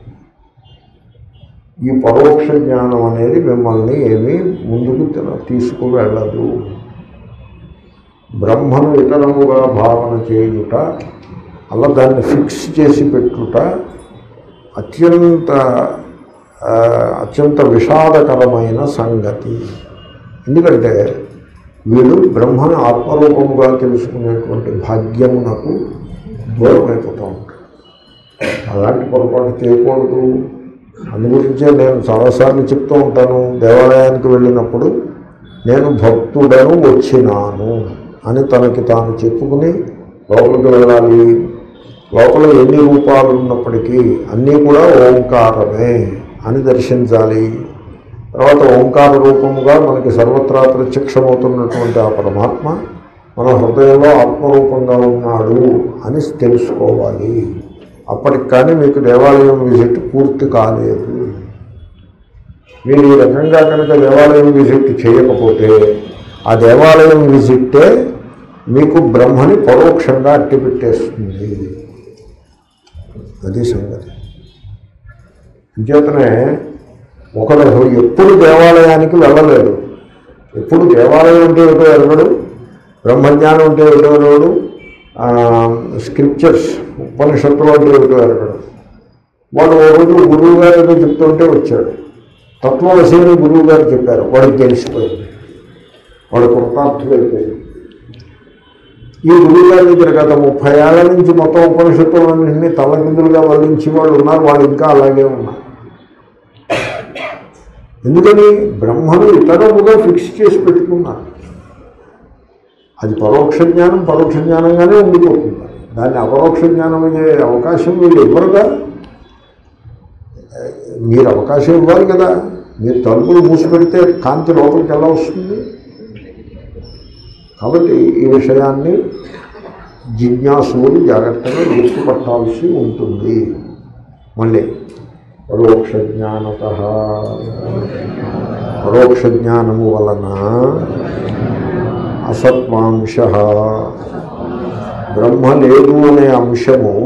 ఈ పరోక్ష జ్ఞానం అనేది మిమ్మల్ని ఏమీ ముందుకు తిన- తీసుకువెళ్ళదు బ్రహ్మను ఇతరముగా భావన చేయుట అలా దాన్ని ఫిక్స్ చేసి పెట్టుట అత్యంత ఆ, అత్యంత విషాదకరమైన సంగతి ఎందుకంటే వీడు బ్రహ్మను ఆత్మరూపముగా తెలుసుకునేటువంటి భాగ్యమునకు దూరం అయిపోతూ ఉంటాడు అలాంటి పొరపాటు చేయకూడదు అందు గురించే నేను చాలాసార్లు చెప్తూ ఉంటాను దేవాలయానికి వెళ్ళినప్పుడు నేను భక్తుడను వచ్చినాను అని తనకి తాను చెప్పుకుని లోపలికి వెళ్ళాలి లోపల ఎన్ని రూపాలు ఉన్నప్పటికీ అన్నీ కూడా ఓంకారమే అని దర్శించాలి తర్వాత ఓంకార రూపముగా మనకి సర్వత్రా ప్రత్యక్షమవుతున్నటువంటి ఆ పరమాత్మ మన హృదయంలో ఆత్మరూపంగా ఉన్నాడు అని తెలుసుకోవాలి అప్పటికి కానీ మీకు దేవాలయం విజిట్ పూర్తి కాలేదు మీరు ఈ రకంగా కనుక దేవాలయం విజిట్ చేయకపోతే ఆ దేవాలయం విజిట్టే మీకు బ్రహ్మని పరోక్షంగా అట్టిపెట్టేస్తుంది అది సంగతి అంచేతనే ఒకడు ఎప్పుడు దేవాలయానికి వెళ్ళలేదు ఎప్పుడు దేవాలయం అంటే ఏమిటో ఎరగడు బ్రహ్మజ్ఞానం అంటే ఏమిటో ఎరగడు ఆ, స్క్రిప్చర్స్ ఉపనిషత్తులు అంటే ఏమిటో ఎరగడు వాడు ఓ రోజు గురువు గారు ఏదో చెప్తుంటే వచ్చాడు తత్వవశీని గురువు గారు చెప్పారు వాడికి తెలిసిపోయింది వాడు కృతార్థులైపోయాడు ఈ గురువు గారి దగ్గర గత ముప్పై ఏళ్ల నుంచి మొత్తం ఉపనిషత్తులన్నింటినీ తలకిందులుగా వల్లించి వాళ్ళు ఉన్నారు వాళ్ళు ఇంకా అలాగే ఉన్నారు ఎందుకని బ్రహ్మను ఇతరముగా ఫిక్స్ చేసి పెట్టుకున్నారు అది పరోక్ష జ్ఞానం పరోక్ష జ్ఞానంగానే ఉండిపోతుంది దాన్ని అపరోక్ష జ్ఞానం అయ్యే అవకాశం వీళ్ళు ఇవ్వరుగా మీరు అవకాశం ఇవ్వాలి కదా మీరు తలుపులు మూసిపెడితే కాంతి లోపలికి ఎలా వస్తుంది కాబట్టి ఈ విషయాన్ని జిజ్ఞాసువులు జాగ్రత్తగా గుర్తుపట్టాల్సి ఉంటుంది మళ్ళీ పరోక్ష జ్ఞానత పరోక్ష జ్ఞానము వలన అసత్వాంశ బ్రహ్మ లేదు అనే అంశము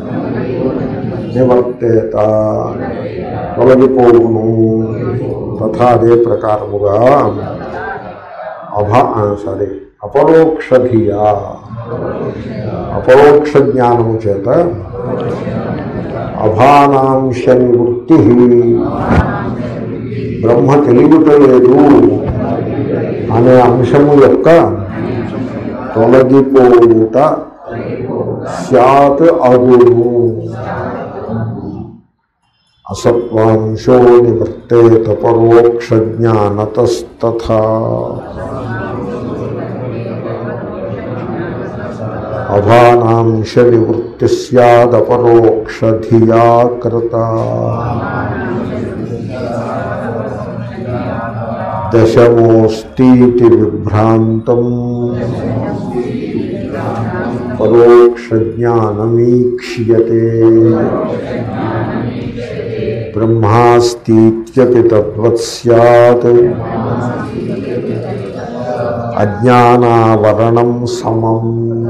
నివర్తేత తొలగిపోవును తథా అదే ప్రకారముగా అభా సారీ అపరోక్షధియా అపరోక్ష జ్ఞానము చేత అభానాంశ నివృత్తి బ్రహ్మ తెలియట లేదు అనే అంశము యొక్క తొలగిపోవుట స్యాత్ అగును అసత్వాంశో నివర్తేత పరోక్ష జ్ఞానతస్తథా అభానాంశ నివృత్తి స్యాదపరోక్షధియా కృత దశమోస్तीति విభ్రాంతం పరోక్షజ్ఞానమీక్ష్యతే బ్రహ్మాస్तीत्यपि తద్వత్ స్యాత్ అజ్ఞానావరణం సమం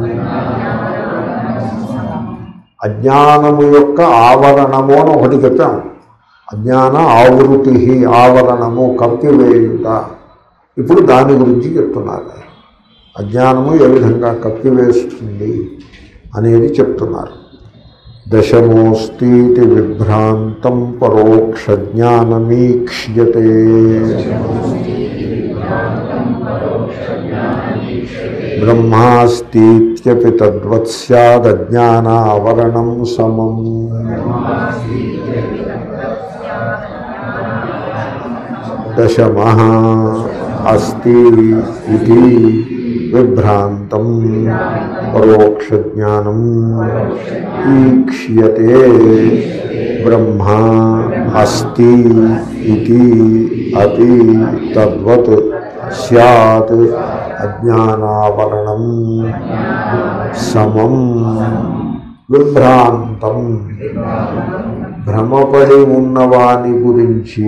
అజ్ఞానము యొక్క ఆవరణము అని ఒకటి చెప్పాం అజ్ఞాన ఆవృతి ఆవరణము కప్పివేయుట ఇప్పుడు దాని గురించి చెప్తున్నారు అజ్ఞానము ఏ విధంగా కప్పివేస్తుంది అనేది చెప్తున్నారు దశమోస్तीति విభ్రాంతం పరోక్ష జ్ఞానమీక్ష్యతే బ్రహ్మాస్तीत्यपि తద్వత్ స్యాదజ్ఞానావరణం సమం దశమ అస్తి ఇది విభ్రాంతం పరోక్షజ్ఞానం ఈక్ష్యతే బ్రహ్మ అస్తి ఇది అపి తద్వత్ స్యాత్ అజ్ఞానావరణం సమం విభ్రాంతం భ్రమపడి ఉన్నవాని గురించి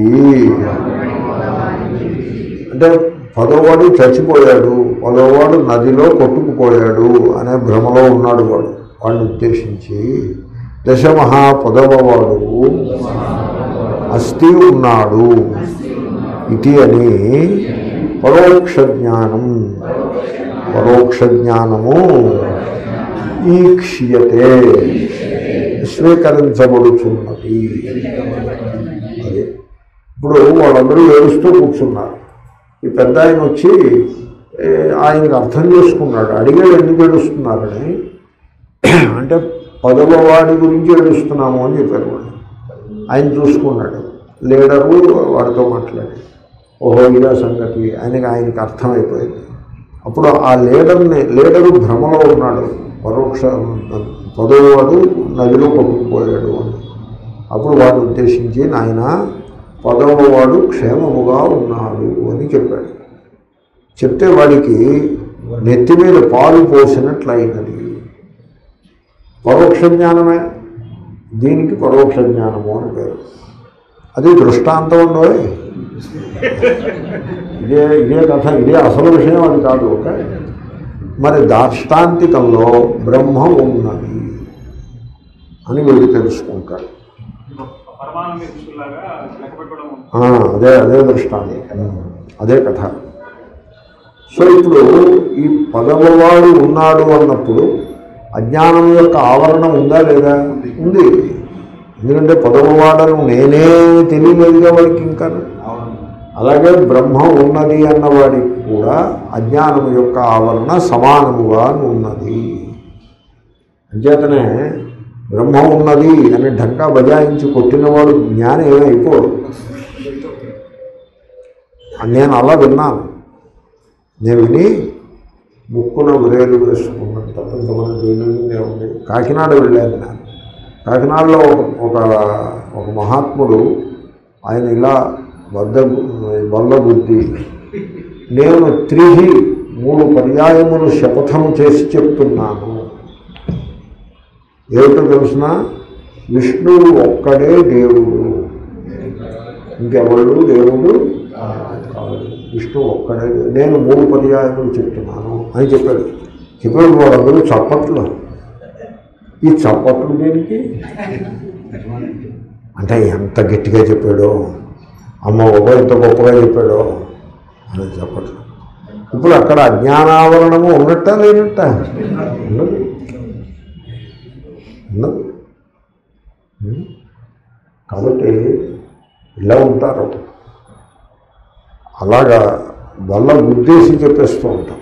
అంటే పదోవాడు చచ్చిపోయాడు పదోవాడు నదిలో కొట్టుకుపోయాడు అనే భ్రమలో ఉన్నాడు వాడు వాడిని ఉద్దేశించి దశమహా పదవవాడు అస్థి ఉన్నాడు ఇది అని పరోక్ష జ్ఞానం పరోక్ష జ్ఞానము ఈక్ష్యతే స్వీకరించబడుచున్నది అది ఇప్పుడు వాళ్ళందరూ ఏడుస్తూ కూర్చున్నారు ఈ పెద్ద ఆయన వచ్చి ఏ, ఆయనకు అర్థం చేసుకున్నాడు అడిగాడు ఎందుకు ఏడుస్తున్నారని అంటే పదవ వాడి గురించి ఏడుస్తున్నాము అని చెప్పారు వాడు ఆయన చూసుకున్నాడు లీడరు వాడితో మాట్లాడి ఓహో ఇదా సంగతి ఆయనకి ఆయనకి అర్థమైపోయింది అప్పుడు ఆ లీడర్ని లీడరు భ్రమలో ఉన్నాడు పరోక్ష పదోవాడు నదిలో కొట్టుకుపోయాడు అని అప్పుడు వాడు ఉద్దేశించి నాయన పదవవాడు క్షేమముగా ఉన్నాడు అని చెప్పాడు చెప్తే వాడికి నెత్తి మీద పాలు పోసినట్లయినది పరోక్ష జ్ఞానమే దీనికి పరోక్ష జ్ఞానము అని పేరు అది దృష్టాంతం ఉండవే ఇదే ఇదే కథ ఇదే అసలు విషయం అది కాదు ఓకే మరి దాష్టాంతికంలో బ్రహ్మ ఉన్నది అని వీడు తెలుసుకుంటాడు పరమానంద ఋషుల్లాగా లెక్క పెట్టడం ఆ, అదే అదే దృష్టాంతం అదే కథ సో ఇప్పుడు ఈ పదవవాడు ఉన్నాడు అన్నప్పుడు అజ్ఞానం యొక్క ఆవరణ ఉందా లేదా ఉంది ఎందుకంటే పదవవాడను నేనే తెలియలేదుగా వాడికి ఇంకా అలాగే బ్రహ్మ ఉన్నది అన్నవాడికి కూడా అజ్ఞానం యొక్క ఆవరణ సమానముగా ఉన్నది అంచేతనే బ్రహ్మ ఉన్నది అని ఢంకా బజాయించి కొట్టినవాడు జ్ఞాని ఏమైపోడు నేను అలా విన్నాను నేను విని ముక్కున ఉరేలు వేసుకున్నాను తప్ప ఇంతమంది తెలియదే ఉంది కాకినాడ వెళ్ళాను నేను కాకినాడలో ఒక ఒక ఒక మహాత్ముడు ఆయన ఇలా వద్ద వల్ల బుద్ధి నేను త్రిహి మూడు పర్యాయములు శపథము చేసి చెప్తున్నాను ఏమిటో తెలుసిన విష్ణువు ఒక్కడే దేవుడు ఇంకెవడు దేవుడు కాదు విష్ణువు ఒక్కడే దేవుడు. నేను మూడు పర్యాయములు చెప్తున్నాను అని చెప్పాడు చెప్పాడు వాళ్ళందరూ చప్పట్లు ఈ చప్పట్లు దేనికి అంటే ఎంత గట్టిగా చెప్పాడో అమ్మ ఒక ఎంత గొప్పగా చెప్పాడో అని చెప్పట్లు ఇప్పుడు అక్కడ అజ్ఞానావరణము ఉన్నట్ట లేనట్ట ఉన్నది ఉన్నది ఉం? కాబట్టి ఇలా ఉంటారు అలాగా వల్ల ఉద్దేశి చెప్పేస్తూ ఉంటారు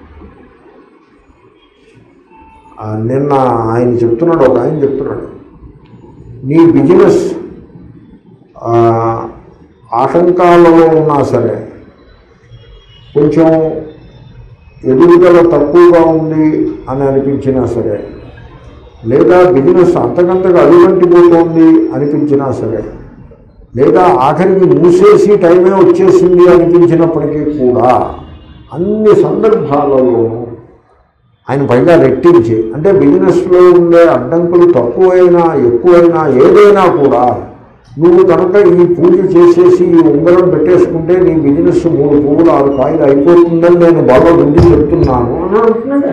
ఆ, నిన్న ఆయన చెప్తున్నాడు ఒక ఆయన చెప్తున్నాడు నీ బిజినెస్ ఆ, ఆటంకాలలో ఉన్నా సరే కొంచెం ఎదుగుదల తక్కువగా ఉంది అని అనిపించినా సరే లేదా బిజినెస్ అంతకంతగా అడుగంటిపోతోంది అనిపించినా సరే లేదా ఆఖరికి మూసేసి టైమే వచ్చేసింది అనిపించినప్పటికీ కూడా అన్ని సందర్భాలలోనూ ఆయన పైగా రెట్టించి అంటే బిజినెస్లో ఉండే అడ్డంకులు తక్కువైనా ఎక్కువైనా ఏదైనా కూడా నువ్వు కనుక ఈ పూజ చేసేసి ఈ ఉంగరం పెట్టేసుకుంటే నీ బిజినెస్ మూడు పువ్వులు ఆరు కాయలు అయిపోతుందని నేను బాగా ముందు చెప్తున్నాను అని అంటున్నాడే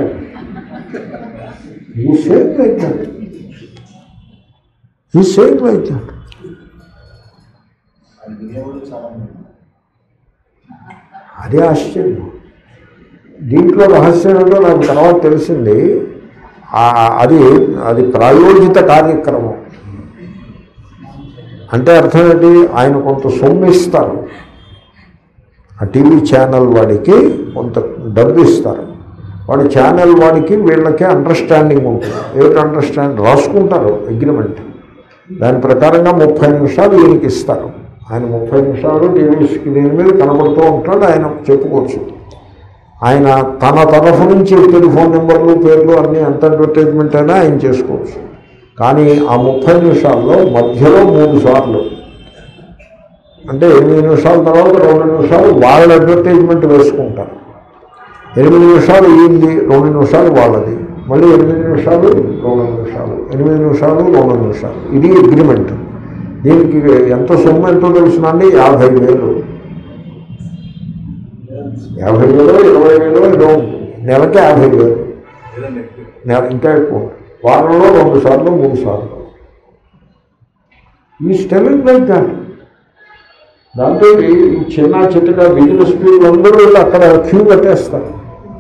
ఈ సేమ్ లైక్ దట్ ఈ సేమ్ లైక్ దట్ అదే ఆశ్చర్యం దీంట్లో రహస్యం ఏంటో నాకు తర్వాత తెలిసింది ఆ- అది అది ప్రాయోజిత కార్యక్రమం అంటే అర్థం ఏంటి ఆయన కొంత సొమ్ము ఇస్తారు ఆ టీవీ ఛానల్ వాడికి కొంత డబ్బు ఇస్తారు వాడి ఛానల్ వాడికి వీళ్ళకి అండర్స్టాండింగ్ ఉంటుంది ఏమిటి అండర్స్టాండింగ్ రాసుకుంటారు అగ్రిమెంట్ దాని ప్రకారంగా ముప్పై నిమిషాలు ఈయనకి ఇస్తారు ఆయన ముప్పై నిమిషాలు టీవీ స్క్రీన్ మీద కనబడుతూ ఉంటాడు ఆయన చెప్పుకోవచ్చు ఆయన తన తరఫు నుంచి టెలిఫోన్ నెంబర్లు పేర్లు అన్నీ ఎంత అడ్వర్టైజ్మెంట్ అయినా ఆయన చేసుకోవచ్చు కానీ ఆ ముప్పై నిమిషాల్లో మధ్యలో మూడు సార్లు అంటే ఎనిమిది నిమిషాల తర్వాత రెండు నిమిషాలు వాళ్ళ అడ్వర్టైజ్మెంట్ వేసుకుంటారు ఎనిమిది నిమిషాలు ఈయనది రెండు నిమిషాలు వాళ్ళది మళ్ళీ ఎనిమిది నిమిషాలు రెండు నిమిషాలు ఎనిమిది నిమిషాలు రెండు నిమిషాలు ఇది అగ్రిమెంట్ దీనికి ఎంత సొమ్ము ఎంతో తెలుసునండి యాభై వేలు యాభై వేలు ఇరవై వేలు ఏదో ఉంటుంది. నెలకి యాభై వేలు నెల ఇంకా ఎక్కువ వారంలో రెండు సార్లు మూడు సార్లు ఈ స్టెలింగ్ లైక్ దాట్ దాంతో ఈ చిన్న చిట్టగా బిజినెస్ పీపుల్ అందరూ వెళ్ళి అక్కడ క్యూ కట్టేస్తారు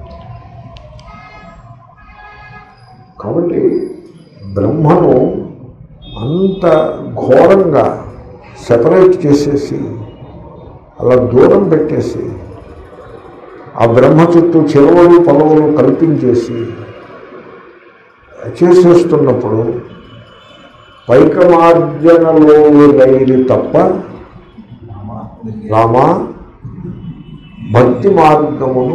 కాబట్టి బ్రహ్మను అంత ఘోరంగా సెపరేట్ చేసేసి అలా దూరం పెట్టేసి ఆ బ్రహ్మ చుట్టూ చెరువులు పొలవులు కల్పించేసి చేసేస్తున్నప్పుడు పైకమార్జనలో రైలు తప్ప రామ భక్తి మార్గమును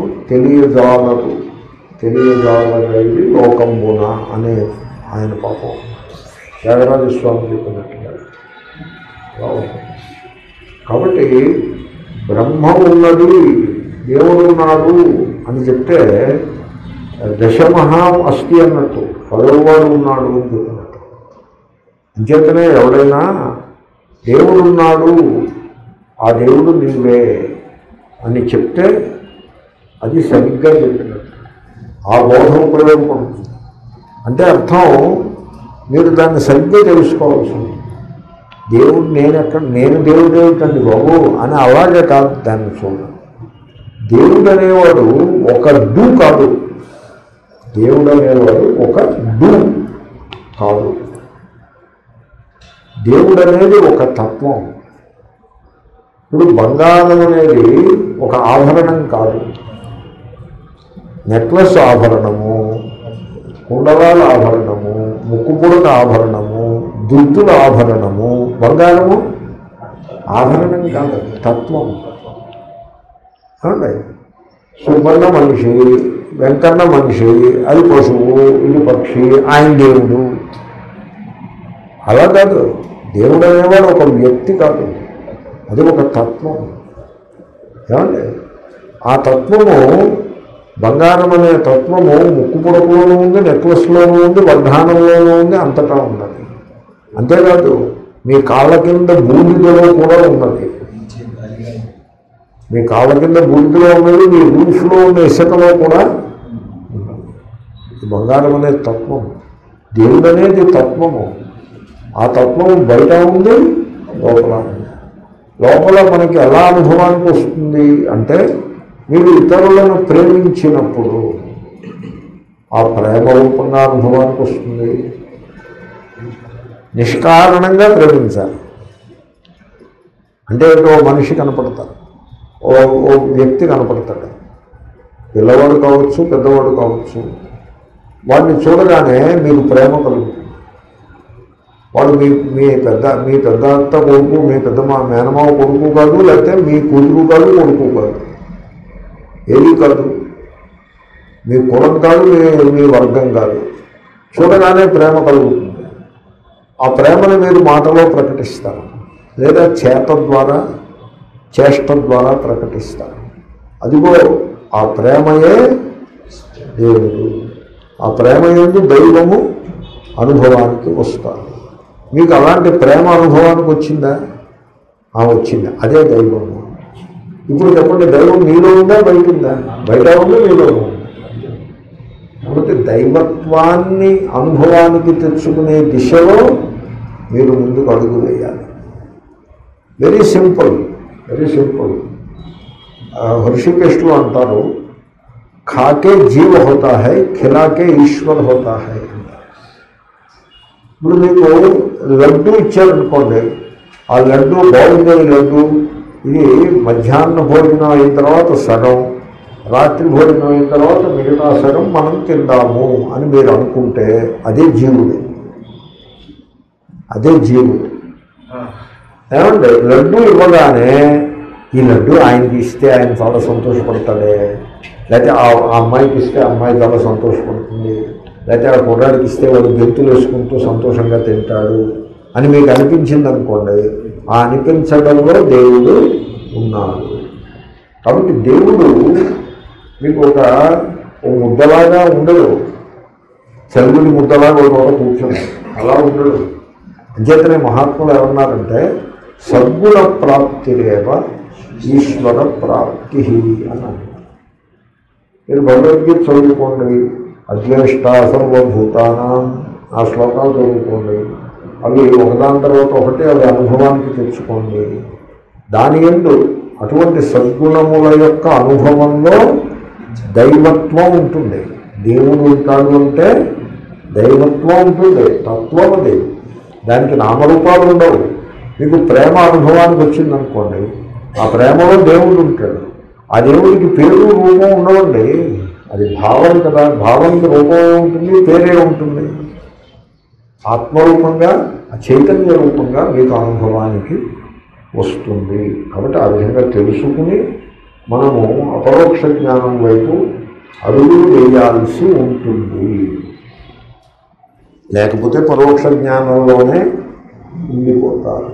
తెలియజాలరు తెలియజాలరైది లోకంబున అనే ఆయన పాపం త్యాగరాజ స్వామి చెప్పినట్టుగా అలా ఉంటుంది. కాబట్టి బ్రహ్మ ఉన్నది దేవుడు ఉన్నాడు అని చెప్తే దశమహా అస్థి అన్నట్టు పదవవాడు ఉన్నాడు అని చెప్పినట్టు అంచేతనే ఎవడైనా దేవుడున్నాడు ఆ దేవుడు నీవే అని చెప్తే అది సరిగ్గా చెప్పినట్టు ఆ బోధం ఉపయోగపడుతుంది అంటే అర్థం మీరు దాన్ని సరిగ్గా తెలుసుకోవాల్సి ఉంది దేవుడు నేను ఎక్కడ నేను దేవుడు ఏమిటండి బాబు అని అలాగే కాదు దాన్ని చూడండి దేవుడు అనేవాడు ఒక డు కాదు దేవుడు అనేవాడు ఒక డు కాదు దేవుడు అనేది ఒక తత్వం ఇప్పుడు బంగారం అనేది ఒక ఆభరణం కాదు నెక్లెస్ ఆభరణము కుండలాల ఆభరణము ముక్కుపుడక ఆభరణము దుద్దుల ఆభరణము బంగారము ఆభరణం కాదు తత్వం ఏమండి సుబ్బన్న మనిషి వెంకన్న మనిషి అది పశువు ఇది పక్షి ఆయన దేవుడు అలా కాదు దేవుడు అనేవాడు ఒక వ్యక్తి కాదు అది ఒక తత్వం ఏమండి ఆ తత్వము బంగారం అనే తత్వము ముక్కు పొడకులోనూ ఉంది నెక్లెస్లోనూ ఉంది వడ్డానంలోనూ ఉంది అంతటా ఉన్నది అంతేకాదు మీ కాళ్ళ కింద బూడిదలో కూడా ఉన్నది మీ కాళ్ళ కింద బూడిదలో ఉన్నది మీ రూఫ్లో ఉన్న ఇసుకలో కూడా ఉన్నది ఈ బంగారం అనే తత్వం దేవుడు అనేది తత్వము ఆ తత్వం బయట ఉంది లోపల ఉంది లోపల మనకి ఎలా అనుభవానికి వస్తుంది అంటే మీరు ఇతరులను ప్రేమించినప్పుడు ఆ ప్రేమ రూపంగా అనుభవానికి వస్తుంది నిష్కారణంగా ప్రేమించాలి అంటే ఓ మనిషి కనపడతారు ఓ ఓ వ్యక్తి కనపడతాడు పిల్లవాడు కావచ్చు పెద్దవాడు కావచ్చు వాడిని చూడగానే మీకు ప్రేమ కలుగుతుంది వాడు మీ మీ పెద్ద మీ పెద్ద అత్త కొడుకు మీ పెద్ద మా మేనమావ కొడుకు కాదు లేకపోతే మీ కూతురు కాదు కొడుకు కాదు ఏది కాదు మీ కులం కాదు మీ మీ వర్గం కాదు చూడగానే ప్రేమ కలుగుతుంది ఆ ప్రేమను మీరు మాటలో ప్రకటిస్తారు లేదా చేత ద్వారా చేష్ట ద్వారా ప్రకటిస్తారు అదిగో ఆ ప్రేమయే దేవుడు ఆ ప్రేమ ఎందు దైవము అనుభవానికి వస్తారు మీకు అలాంటి ప్రేమ అనుభవానికి వచ్చిందా ఆ వచ్చింది అదే దైవము ఇప్పుడు చెప్పండి దైవం మీలో ఉందా బయట ఉందా బయట ఉందా మీలో ఉందా కాబట్టి దైవత్వాన్ని అనుభవానికి తెచ్చుకునే దిశలో మీరు ముందుకు అడుగు వేయాలి వెరీ సింపుల్ వెరీ సింపుల్ హృషికేశ్లో అంటారు ఖాకే జీవ హోతా హై ఖిలాకే ఈశ్వర్ హోతా హై ఇప్పుడు మీకు లడ్డు ఇచ్చారనుకోండి ఆ లడ్డు బాగుంది ఈ లడ్డు ఇది మధ్యాహ్న భోజనం అయిన తర్వాత సగం రాత్రి భోజనం అయిన తర్వాత మిగతా సగం మనం తిందాము అని మీరు అనుకుంటే అదే జీవుడు అదే జీవుడు ఏమండి లడ్డు ఇవ్వగానే ఈ లడ్డు ఆయనకి ఇస్తే ఆయన చాలా సంతోషపడతాడే లేకపోతే ఆ ఆ అమ్మాయికి ఇస్తే ఆ అమ్మాయి చాలా సంతోషపడుతుంది లేకపోతే ఆ కుర్రాడికి ఇస్తే వాడు గెంతులు వేసుకుంటూ సంతోషంగా తింటాడు అని మీకు అనిపించింది అనుకోండి ఆ అనిపించడంలో దేవుడు ఉన్నాడు కాబట్టి దేవుడు మీకు ఒక ఓ ముద్దలాగా ఉండడు చలుగుడి ముద్దలాగా ఒక చోట కూర్చున్నాడు అలా ఉండడు అంచేతనే మహాత్ములు ఏమన్నారంటే సద్గుణ ప్రాప్తిరేవ ఈశ్వర ప్రాప్తి అని అన్నారు మీరు భగవద్గీత చదువుకోండి అద్వేష్ట సర్వభూతానం ఆ శ్లోకాలు చదువుకోండి అవి ఒకదాని తర్వాత ఒకటి అవి అనుభవానికి తెచ్చుకోండి దాని ఎందు అటువంటి సద్గుణముల యొక్క అనుభవంలో దైవత్వం ఉంటుంది దేవుడు ఉంటాడు అంటే దైవత్వం ఉంటుంది తత్వం అది దానికి నామరూపాలు ఉండవు మీకు ప్రేమ అనుభవానికి వచ్చిందనుకోండి ఆ ప్రేమలో దేవుడు ఉంటాడు ఆ దేవుడికి పేరు రూపం ఉండవండి అది భావం కదా భావానికి రూపం ఉంటుంది పేరే ఉంటుంది ఆత్మరూపంగా ఆ చైతన్య రూపంగా మీకు అనుభవానికి వస్తుంది కాబట్టి ఆ విధంగా తెలుసుకుని మనము అపరోక్ష జ్ఞానం వైపు అడుగులు వేయాల్సి ఉంటుంది లేకపోతే పరోక్ష జ్ఞానంలోనే ఉండిపోతారు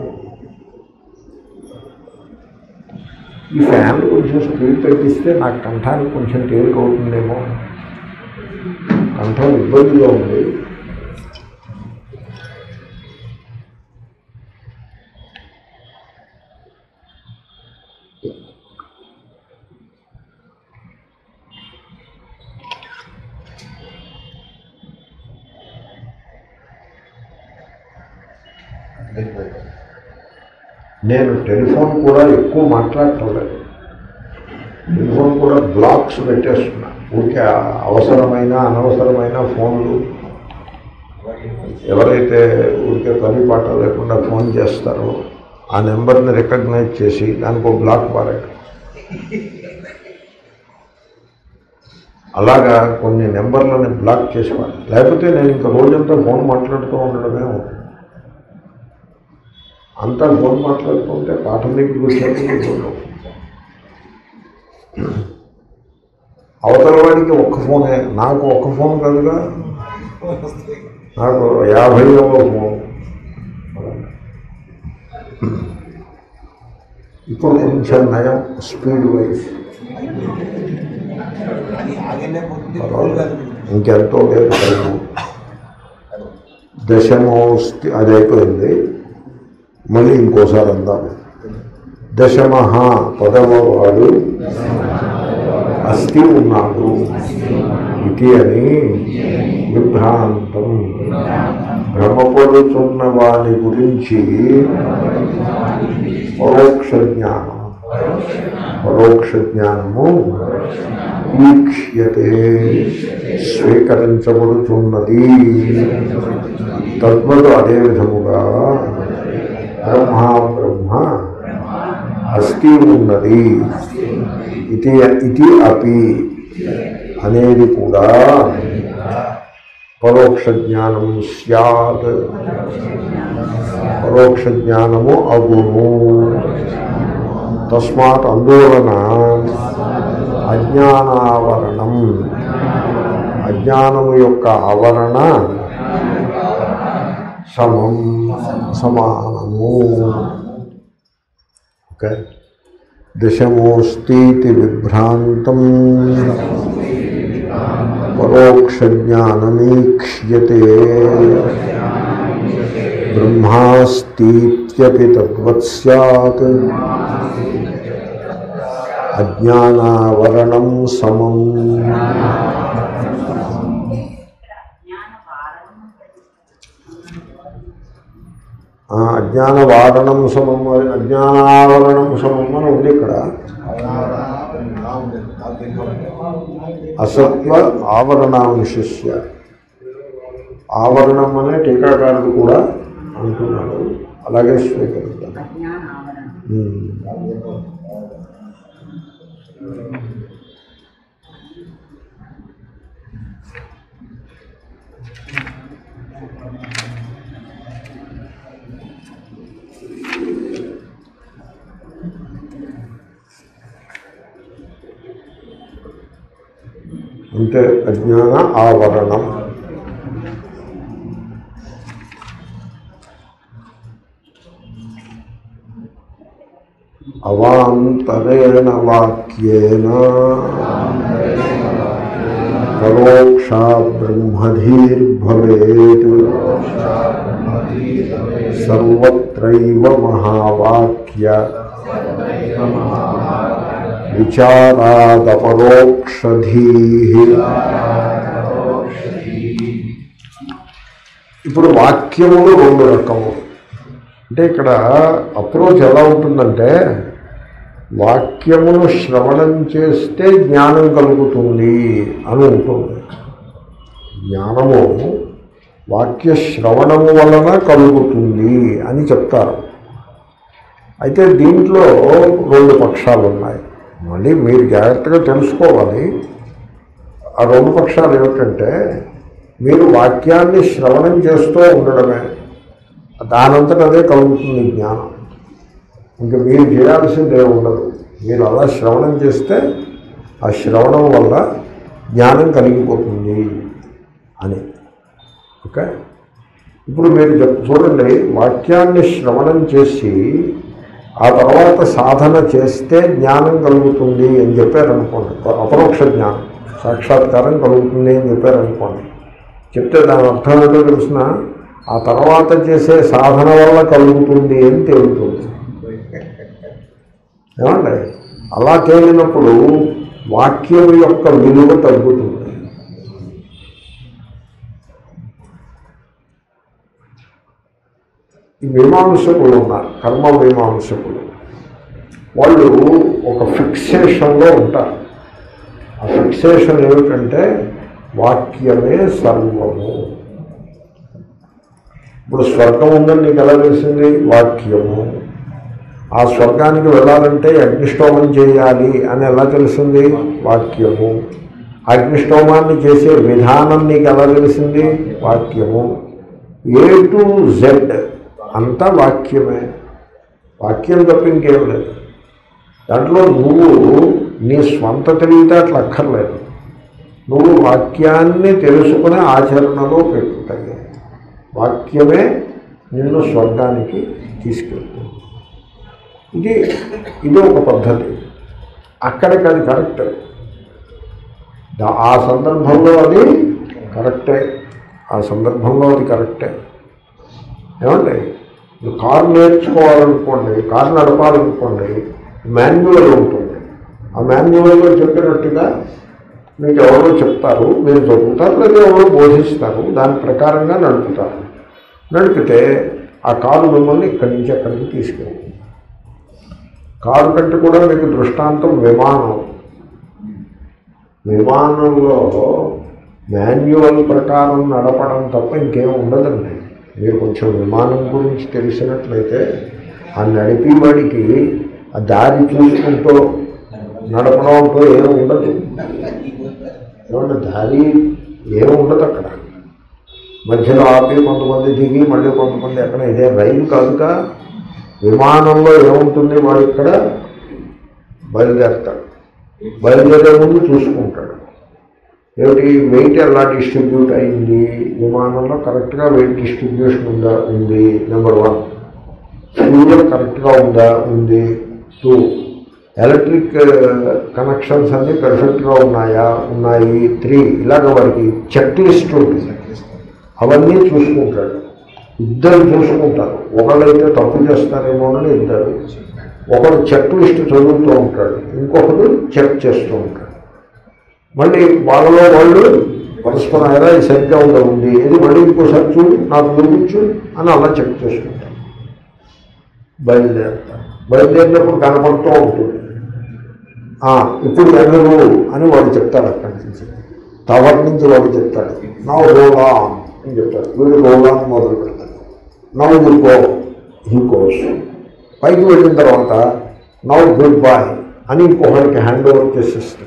ఈ ఫ్యాన్ కొంచెం స్పీడ్ తగ్గిస్తే నాకు కంఠానికి కొంచెం తేలిక అవుతుందేమో కంఠం ఇబ్బందిగా ఉంది నేను టెలిఫోన్ కూడా ఎక్కువ మాట్లాడటం లేదు టెలిఫోన్ కూడా బ్లాక్స్ పెట్టేస్తున్నా ఊరికే అవసరమైన అనవసరమైన ఫోన్లు ఎవరైతే ఊరికే పని పాట లేకుండా ఫోన్ చేస్తారో ఆ నెంబర్ని రికగ్నైజ్ చేసి దానికి ఒక బ్లాక్ పారాడు అలాగా కొన్ని నెంబర్లని బ్లాక్ చేసేవాడు లేకపోతే నేను ఇంకా రోజంతా ఫోన్ మాట్లాడుతూ ఉండడమే ఉంటుంది అంతా ఫోన్ మాట్లాడుతుంటే పాఠం దగ్గరికి వచ్చేప్పుడు ఉండవు అవతల వాడికి ఒక్క ఫోనే నాకు ఒక్క ఫోన్ కదుగా నాకు యాభై ఫోన్ ఇప్పుడు కొంచెం నయం స్పీడ్ వైజ్ ఇంకెంతో లేదు టైము దశమోస్తి అది అయిపోయింది మళ్ళీ ఇంకోసారి అందాం దశమహ పదవ వాడు అస్థి ఉన్నాడు ఇది అని విభ్రాంతం భ్రమపడుతున్న వాని గురించి పరోక్ష జ్ఞానం పరోక్ష జ్ఞానము ఈక్ష్యతే స్వీకరించబడుతున్నది తద్వదు అదే విధముగా బ్రహ్మ బ్రహ్మ అస్థి ఉన్నది ఇది ఇది అపి అనేది కూడా పరోక్ష జ్ఞానం సత్ పరోక్ష జ్ఞానము అగును తస్మాత్ అందువలన అజ్ఞానావరణం అజ్ఞానము యొక్క ఆవరణ సమం సమానము ఓకే దశమోస్తి విభ్రాంతం పరోక్షజ్ఞానమీక్ష్యతే బ్రహ్మాస్तीत्यपि తద్వత్ స్యాత్ అజ్ఞానావరణం సమం ఆ, అజ్ఞానవారణం సమం అని- అజ్ఞానావరణం సమం అని ఉంది ఇక్కడ అసత్వ ఆవరణాంశస్య ఆవరణం అనే టీకాకారుడు కూడా అంటున్నాడు అలాగే స్వీకరిస్తాను ఉమ్. అంటే అజ్ఞాన ఆవరణం అవాంతరేణ వాక్యేన పరోక్షా బ్రహ్మధీర్భవేత్ సర్వత్రైవ మహావాక్య విచారాదపరోక్షధీ ఇప్పుడు వాక్యములు రెండు రకము అంటే ఇక్కడ అప్రోచ్ ఎలా ఉంటుందంటే వాక్యమును శ్రవణం చేస్తే జ్ఞానం కలుగుతుంది అని ఉంటుంది జ్ఞానము వాక్య శ్రవణము వలన కలుగుతుంది అని చెప్తారు అయితే దీంట్లో రెండు పక్షాలు ఉన్నాయి మళ్ళీ మీరు జాగ్రత్తగా తెలుసుకోవాలి ఆ రెండు పక్షాలు ఏమిటంటే మీరు వాక్యాన్ని శ్రవణం చేస్తూ ఉండడమే దానంతట అదే కలుగుతుంది జ్ఞానం ఇంకా మీరు చేయాల్సిందే ఉండదు మీరు అలా శ్రవణం చేస్తే ఆ శ్రవణం వల్ల జ్ఞానం కలిగిపోతుంది అని ఓకే ఇప్పుడు మీరు చెప్ చూడండి వాక్యాన్ని శ్రవణం చేసి ఆ తర్వాత సాధన చేస్తే జ్ఞానం కలుగుతుంది అని చెప్పారనుకోండి అపరోక్ష జ్ఞానం సాక్షాత్కారం కలుగుతుంది అని చెప్పారనుకోండి చెప్తే దాని అర్థం ఏంటో తెలిసిన ఆ తర్వాత చేసే సాధన వల్ల కలుగుతుంది అని తేలుతుంది ఏమండి అలా తేలినప్పుడు వాక్యం యొక్క విలువ తగ్గుతుంది ఈ మీమాంసకులు ఉన్నారు కర్మ మీమాంసకులు వాళ్ళు ఒక ఫిక్సేషన్లో ఉంటారు ఆ ఫిక్సేషన్ ఏమిటంటే వాక్యమే సర్వము ఇప్పుడు స్వర్గం ఉందని నీకు ఎలా తెలిసింది వాక్యము ఆ స్వర్గానికి వెళ్ళాలంటే అగ్నిష్టోమం చేయాలి అని ఎలా తెలిసింది వాక్యము అగ్నిష్టోమాన్ని చేసే విధానం నీకు ఎలా తెలిసింది వాక్యము ఏ టు జెడ్ అంతా వాక్యమే వాక్యం తప్ప ఇంకేం లేదు దాంట్లో నువ్వు నీ స్వంత తెలివితేటలు అక్కర్లేదు నువ్వు వాక్యాన్ని తెలుసుకునే ఆచరణలో పెట్టుతాయి వాక్యమే నిన్ను స్వర్గానికి తీసుకెళ్తుంది ఇది ఇది ఒక పద్ధతి అక్కడికి అది కరెక్ట్ దా- ఆ సందర్భంలో అది కరెక్టే ఆ సందర్భంలో అది కరెక్టే ఏమండి మీరు కారు నేర్చుకోవాలనుకోండి కారు నడపాలనుకోండి మాన్యువల్ ఉంటుంది ఆ మాన్యువల్లో చెప్పినట్టుగా మీకు ఎవరో చెప్తారు మీరు చదువుతారు లేదా ఎవరో బోధిస్తారు దాని ప్రకారంగా నడుపుతారు నడిపితే ఆ కారు మిమ్మల్ని ఇక్కడి నుంచి అక్కడికి తీసుకెళ్తుంది కారు కంటే కూడా మీకు దృష్టాంతం విమానం విమానంలో మాన్యువల్ ప్రకారం నడపడం తప్ప ఇంకేం ఉండదండి మీరు కొంచెం విమానం గురించి తెలిసినట్లయితే ఆ నడిపేవాడికి ఆ దారి చూసుకుంటూ నడపడం అంటూ ఏమి ఉండదు ఏమన్నా దారి ఏమి ఉండదు అక్కడ మధ్యలో ఆపి కొంతమంది దిగి మళ్ళీ కొంతమంది అక్కడ ఇదే రైలు కాదుగా విమానంలో ఏముంటుంది వాడు ఇక్కడ బయలుదేరతాడు బయలుదేరే ముందు చూసుకుంటాడు ఏమిటి వెయిట్ ఎలా డిస్ట్రిబ్యూట్ అయింది విమానంలో కరెక్ట్గా వెయిట్ డిస్ట్రిబ్యూషన్ ఉందా ఉంది నెంబర్ వన్ ఫ్యూయల్ కరెక్ట్గా ఉందా ఉంది టూ ఎలక్ట్రిక్ కనెక్షన్స్ అన్నీ పెర్ఫెక్ట్గా ఉన్నాయా ఉన్నాయి త్రీ ఇలాగ వాడికి చెక్ లిస్ట్ ఉంటుంది అవన్నీ చూసుకుంటాడు ఇద్దరు చూసుకుంటారు ఒకళ్ళైతే తప్పు చేస్తారేమోనని ఇద్దరు ఒకడు చెక్ లిస్ట్ చదువుతూ ఉంటాడు ఇంకొకడు చెక్ చేస్తూ ఉంటాడు మళ్ళీ వాళ్ళలో వాళ్ళు పరస్పరం ఎలా ఇది సరిగ్గా ఉందా ఉంది ఇది మళ్ళీ ఇంకోసారి చూడు నాకు చూపించు అని అలా చెక్ చేసుకుంటారు బయలుదేరుతారు బయలుదేరినప్పుడు కనపడుతూ ఉంటుంది "ఆ, ఇప్పుడు వెళ్ళరు అని వాడు చెప్తాడు అక్కడి నుంచి టవర్ నుంచి వాడు చెప్తాడు నవ్వు రోలా అని చెప్తాడు వీడు రోలా అని మొదలు పెడతాడు నవ్వు ఇంకో ఇంకోస్ పైకి వెళ్ళిన తర్వాత నవ్వు గుడ్ బాయ్ అని ఇంకొకరికి హ్యాండ్ ఓవర్ చేసేస్తాడు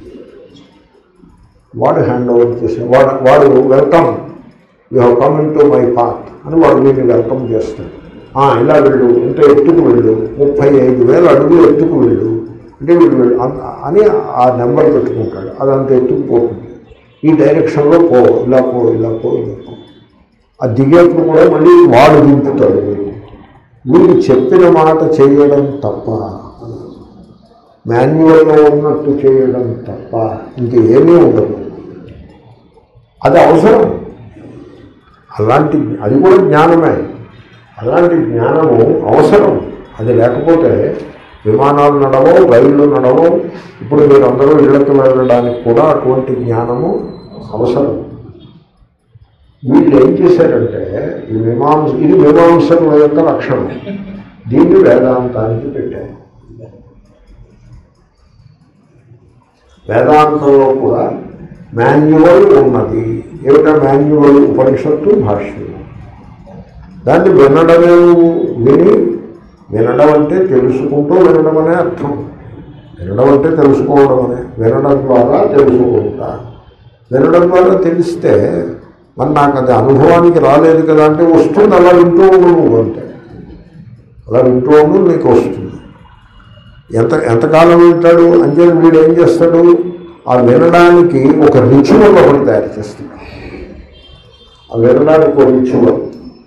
వాడు హ్యాండ్ ఓవర్ చేసి వాడు వాడు welcome you have come into my path అని వాడు వీడిని వెల్కమ్ చేస్తాడు "ఆ, ఇలా వెళ్ళు ఇంత ఎత్తుకు వెళ్ళు ముప్పై ఐదు వేల అడుగులు ఎత్తుకు వెళ్ళు అంటే వీడు వెళ్ళు అన్- అని ఆ నెంబర్ పెట్టుకుంటాడు అది అంత ఎత్తుకు పోతుంది ఈ డైరెక్షన్లో పో ఇలా పో ఇలా పో ఇలా పో ఆ దిగేప్పుడు కూడా మళ్ళీ వాడు దింపుతాడు వీడు వీడు చెప్పిన మాట చేయడం తప్ప మాన్యువల్లో ఉన్నట్టు చేయడం తప్ప ఇంక ఏమీ ఉండదు అది అవసరం అలాంటి అది కూడా జ్ఞానమే అలాంటి జ్ఞానము అవసరం అది లేకపోతే విమానాలు నడవవు రైళ్ళు నడవవు ఇప్పుడు మీరందరూ ఇళ్లకు వెళ్ళడానికి కూడా అటువంటి జ్ఞానము అవసరం వీళ్ళు ఏం చేశారంటే ఈ మీమాంస ఇది మీమాంసకుల యొక్క లక్షణం దీన్ని వేదాంతానికి పెట్టారు వేదాంతంలో కూడా మాన్యువల్ ఉన్నది ఏమిటా మాన్యువల్ ఉపనిషత్తు భాష్యం దాన్ని వినడమే విని వినడం అంటే తెలుసుకుంటూ వినడం అనే అర్థం వినడం అంటే తెలుసుకోవడం అనే వినడం ద్వారా తెలుసుకుంటా వినడం ద్వారా తెలిస్తే మరి నాకు అది అనుభవానికి రాలేదు కదా అంటే వస్తుంది అలా వింటూ ఉండు నువ్వు అంటే అలా వింటూ ఉండు నీకు వస్తుంది ఎంత ఎంతకాలం వింటాడు అంటే వీడు ఏం చేస్తాడు ఆ వినడానికి ఒక రిచువల్ ఒకటి తయారు చేస్తాడు ఆ వినడానికి ఒక రిచువల్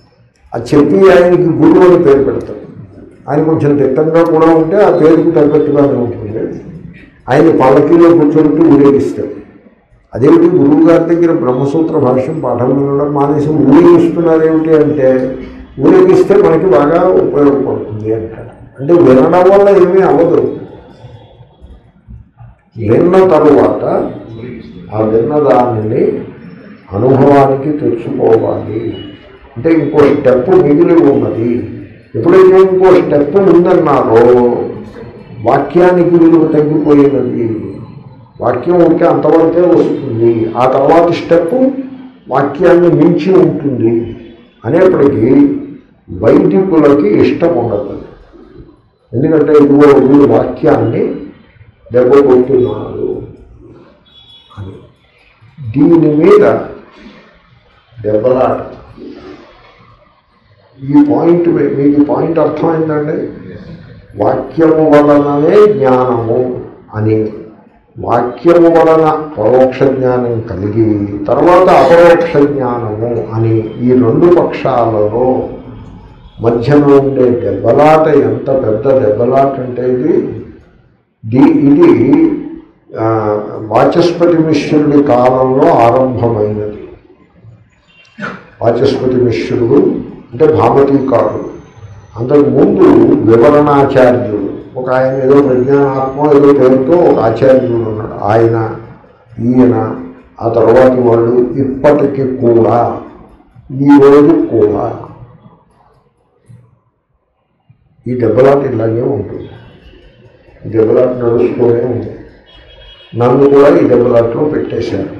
అది చెప్పి ఆయనకి గురువు అని పేరు పెడతాడు ఆయన కొంచెం తిట్టంగా కూడా ఉంటే ఆ పేరుకు తగ్గట్టుగానే ఉంటుంది ఆయన పల్లకీలో కూర్చోబెట్టి ఊరేగిస్తాడు అదేమిటి గురువు గారి దగ్గర బ్రహ్మసూత్ర భాష్యం పాఠం వినడం మానేసి ఊరేగిస్తున్నారు ఏమిటి అంటే ఊరేగిస్తే మనకి బాగా ఉపయోగపడుతుంది అంటాడు అంటే వినడం వల్ల ఏమీ అవ్వదు విన్న తరువాత ఆ విన్న దానిని అనుభవానికి తెచ్చుకోవాలి అంటే ఇంకో స్టెప్ మిగిలి ఉన్నది ఎప్పుడైతే ఇంకో స్టెప్ ఉందన్నారో వాక్యానికి విలువ తగ్గిపోయినది వాక్యం ఉంటే అంతవరకే వస్తుంది ఆ తర్వాత స్టెప్ వాక్యాన్ని మించి ఉంటుంది అనేప్పటికీ వైదికులకి ఇష్టం ఉండదు ఎందుకంటే ఇదిగో వీళ్ళు వాక్యాన్ని దెబ్బ కొట్టున్నారు అని దీని మీద దెబ్బలాట ఈ పాయింట్ మీ- మీకు ఈ పాయింట్ అర్థమైందండి వాక్యము వలననే జ్ఞానము అని వాక్యము వలన పరోక్ష జ్ఞానం కలిగి తర్వాత అపరోక్ష జ్ఞానము అని ఈ రెండు పక్షాలలో మధ్యన ఉండే దెబ్బలాట ఎంత పెద్ద దెబ్బలాట అంటే ఇది ది ఇది ఆ, వాచస్పతి మిశ్రుడి కాలంలో ఆరంభమైనది వాచస్పతి మిశ్రుడు అంటే భామతీకారుడు అంతకుముందు వివరణాచార్యుడు ఒక ఆయన ఏదో ప్రజ్ఞానాత్మ ఏదో పేరుతో ఒక ఆచార్యుడు ఉన్నాడు ఆయన ఈయన ఆ తర్వాతి వాళ్ళు ఇప్పటికీ కూడా ఈ రోజు కూడా ఈ దెబ్బలాట ఇలాగే ఉంటుంది ఈ దెబ్బలాట నడుస్తూనే ఉంది నన్ను కూడా ఈ దెబ్బలాటలో పెట్టేశారు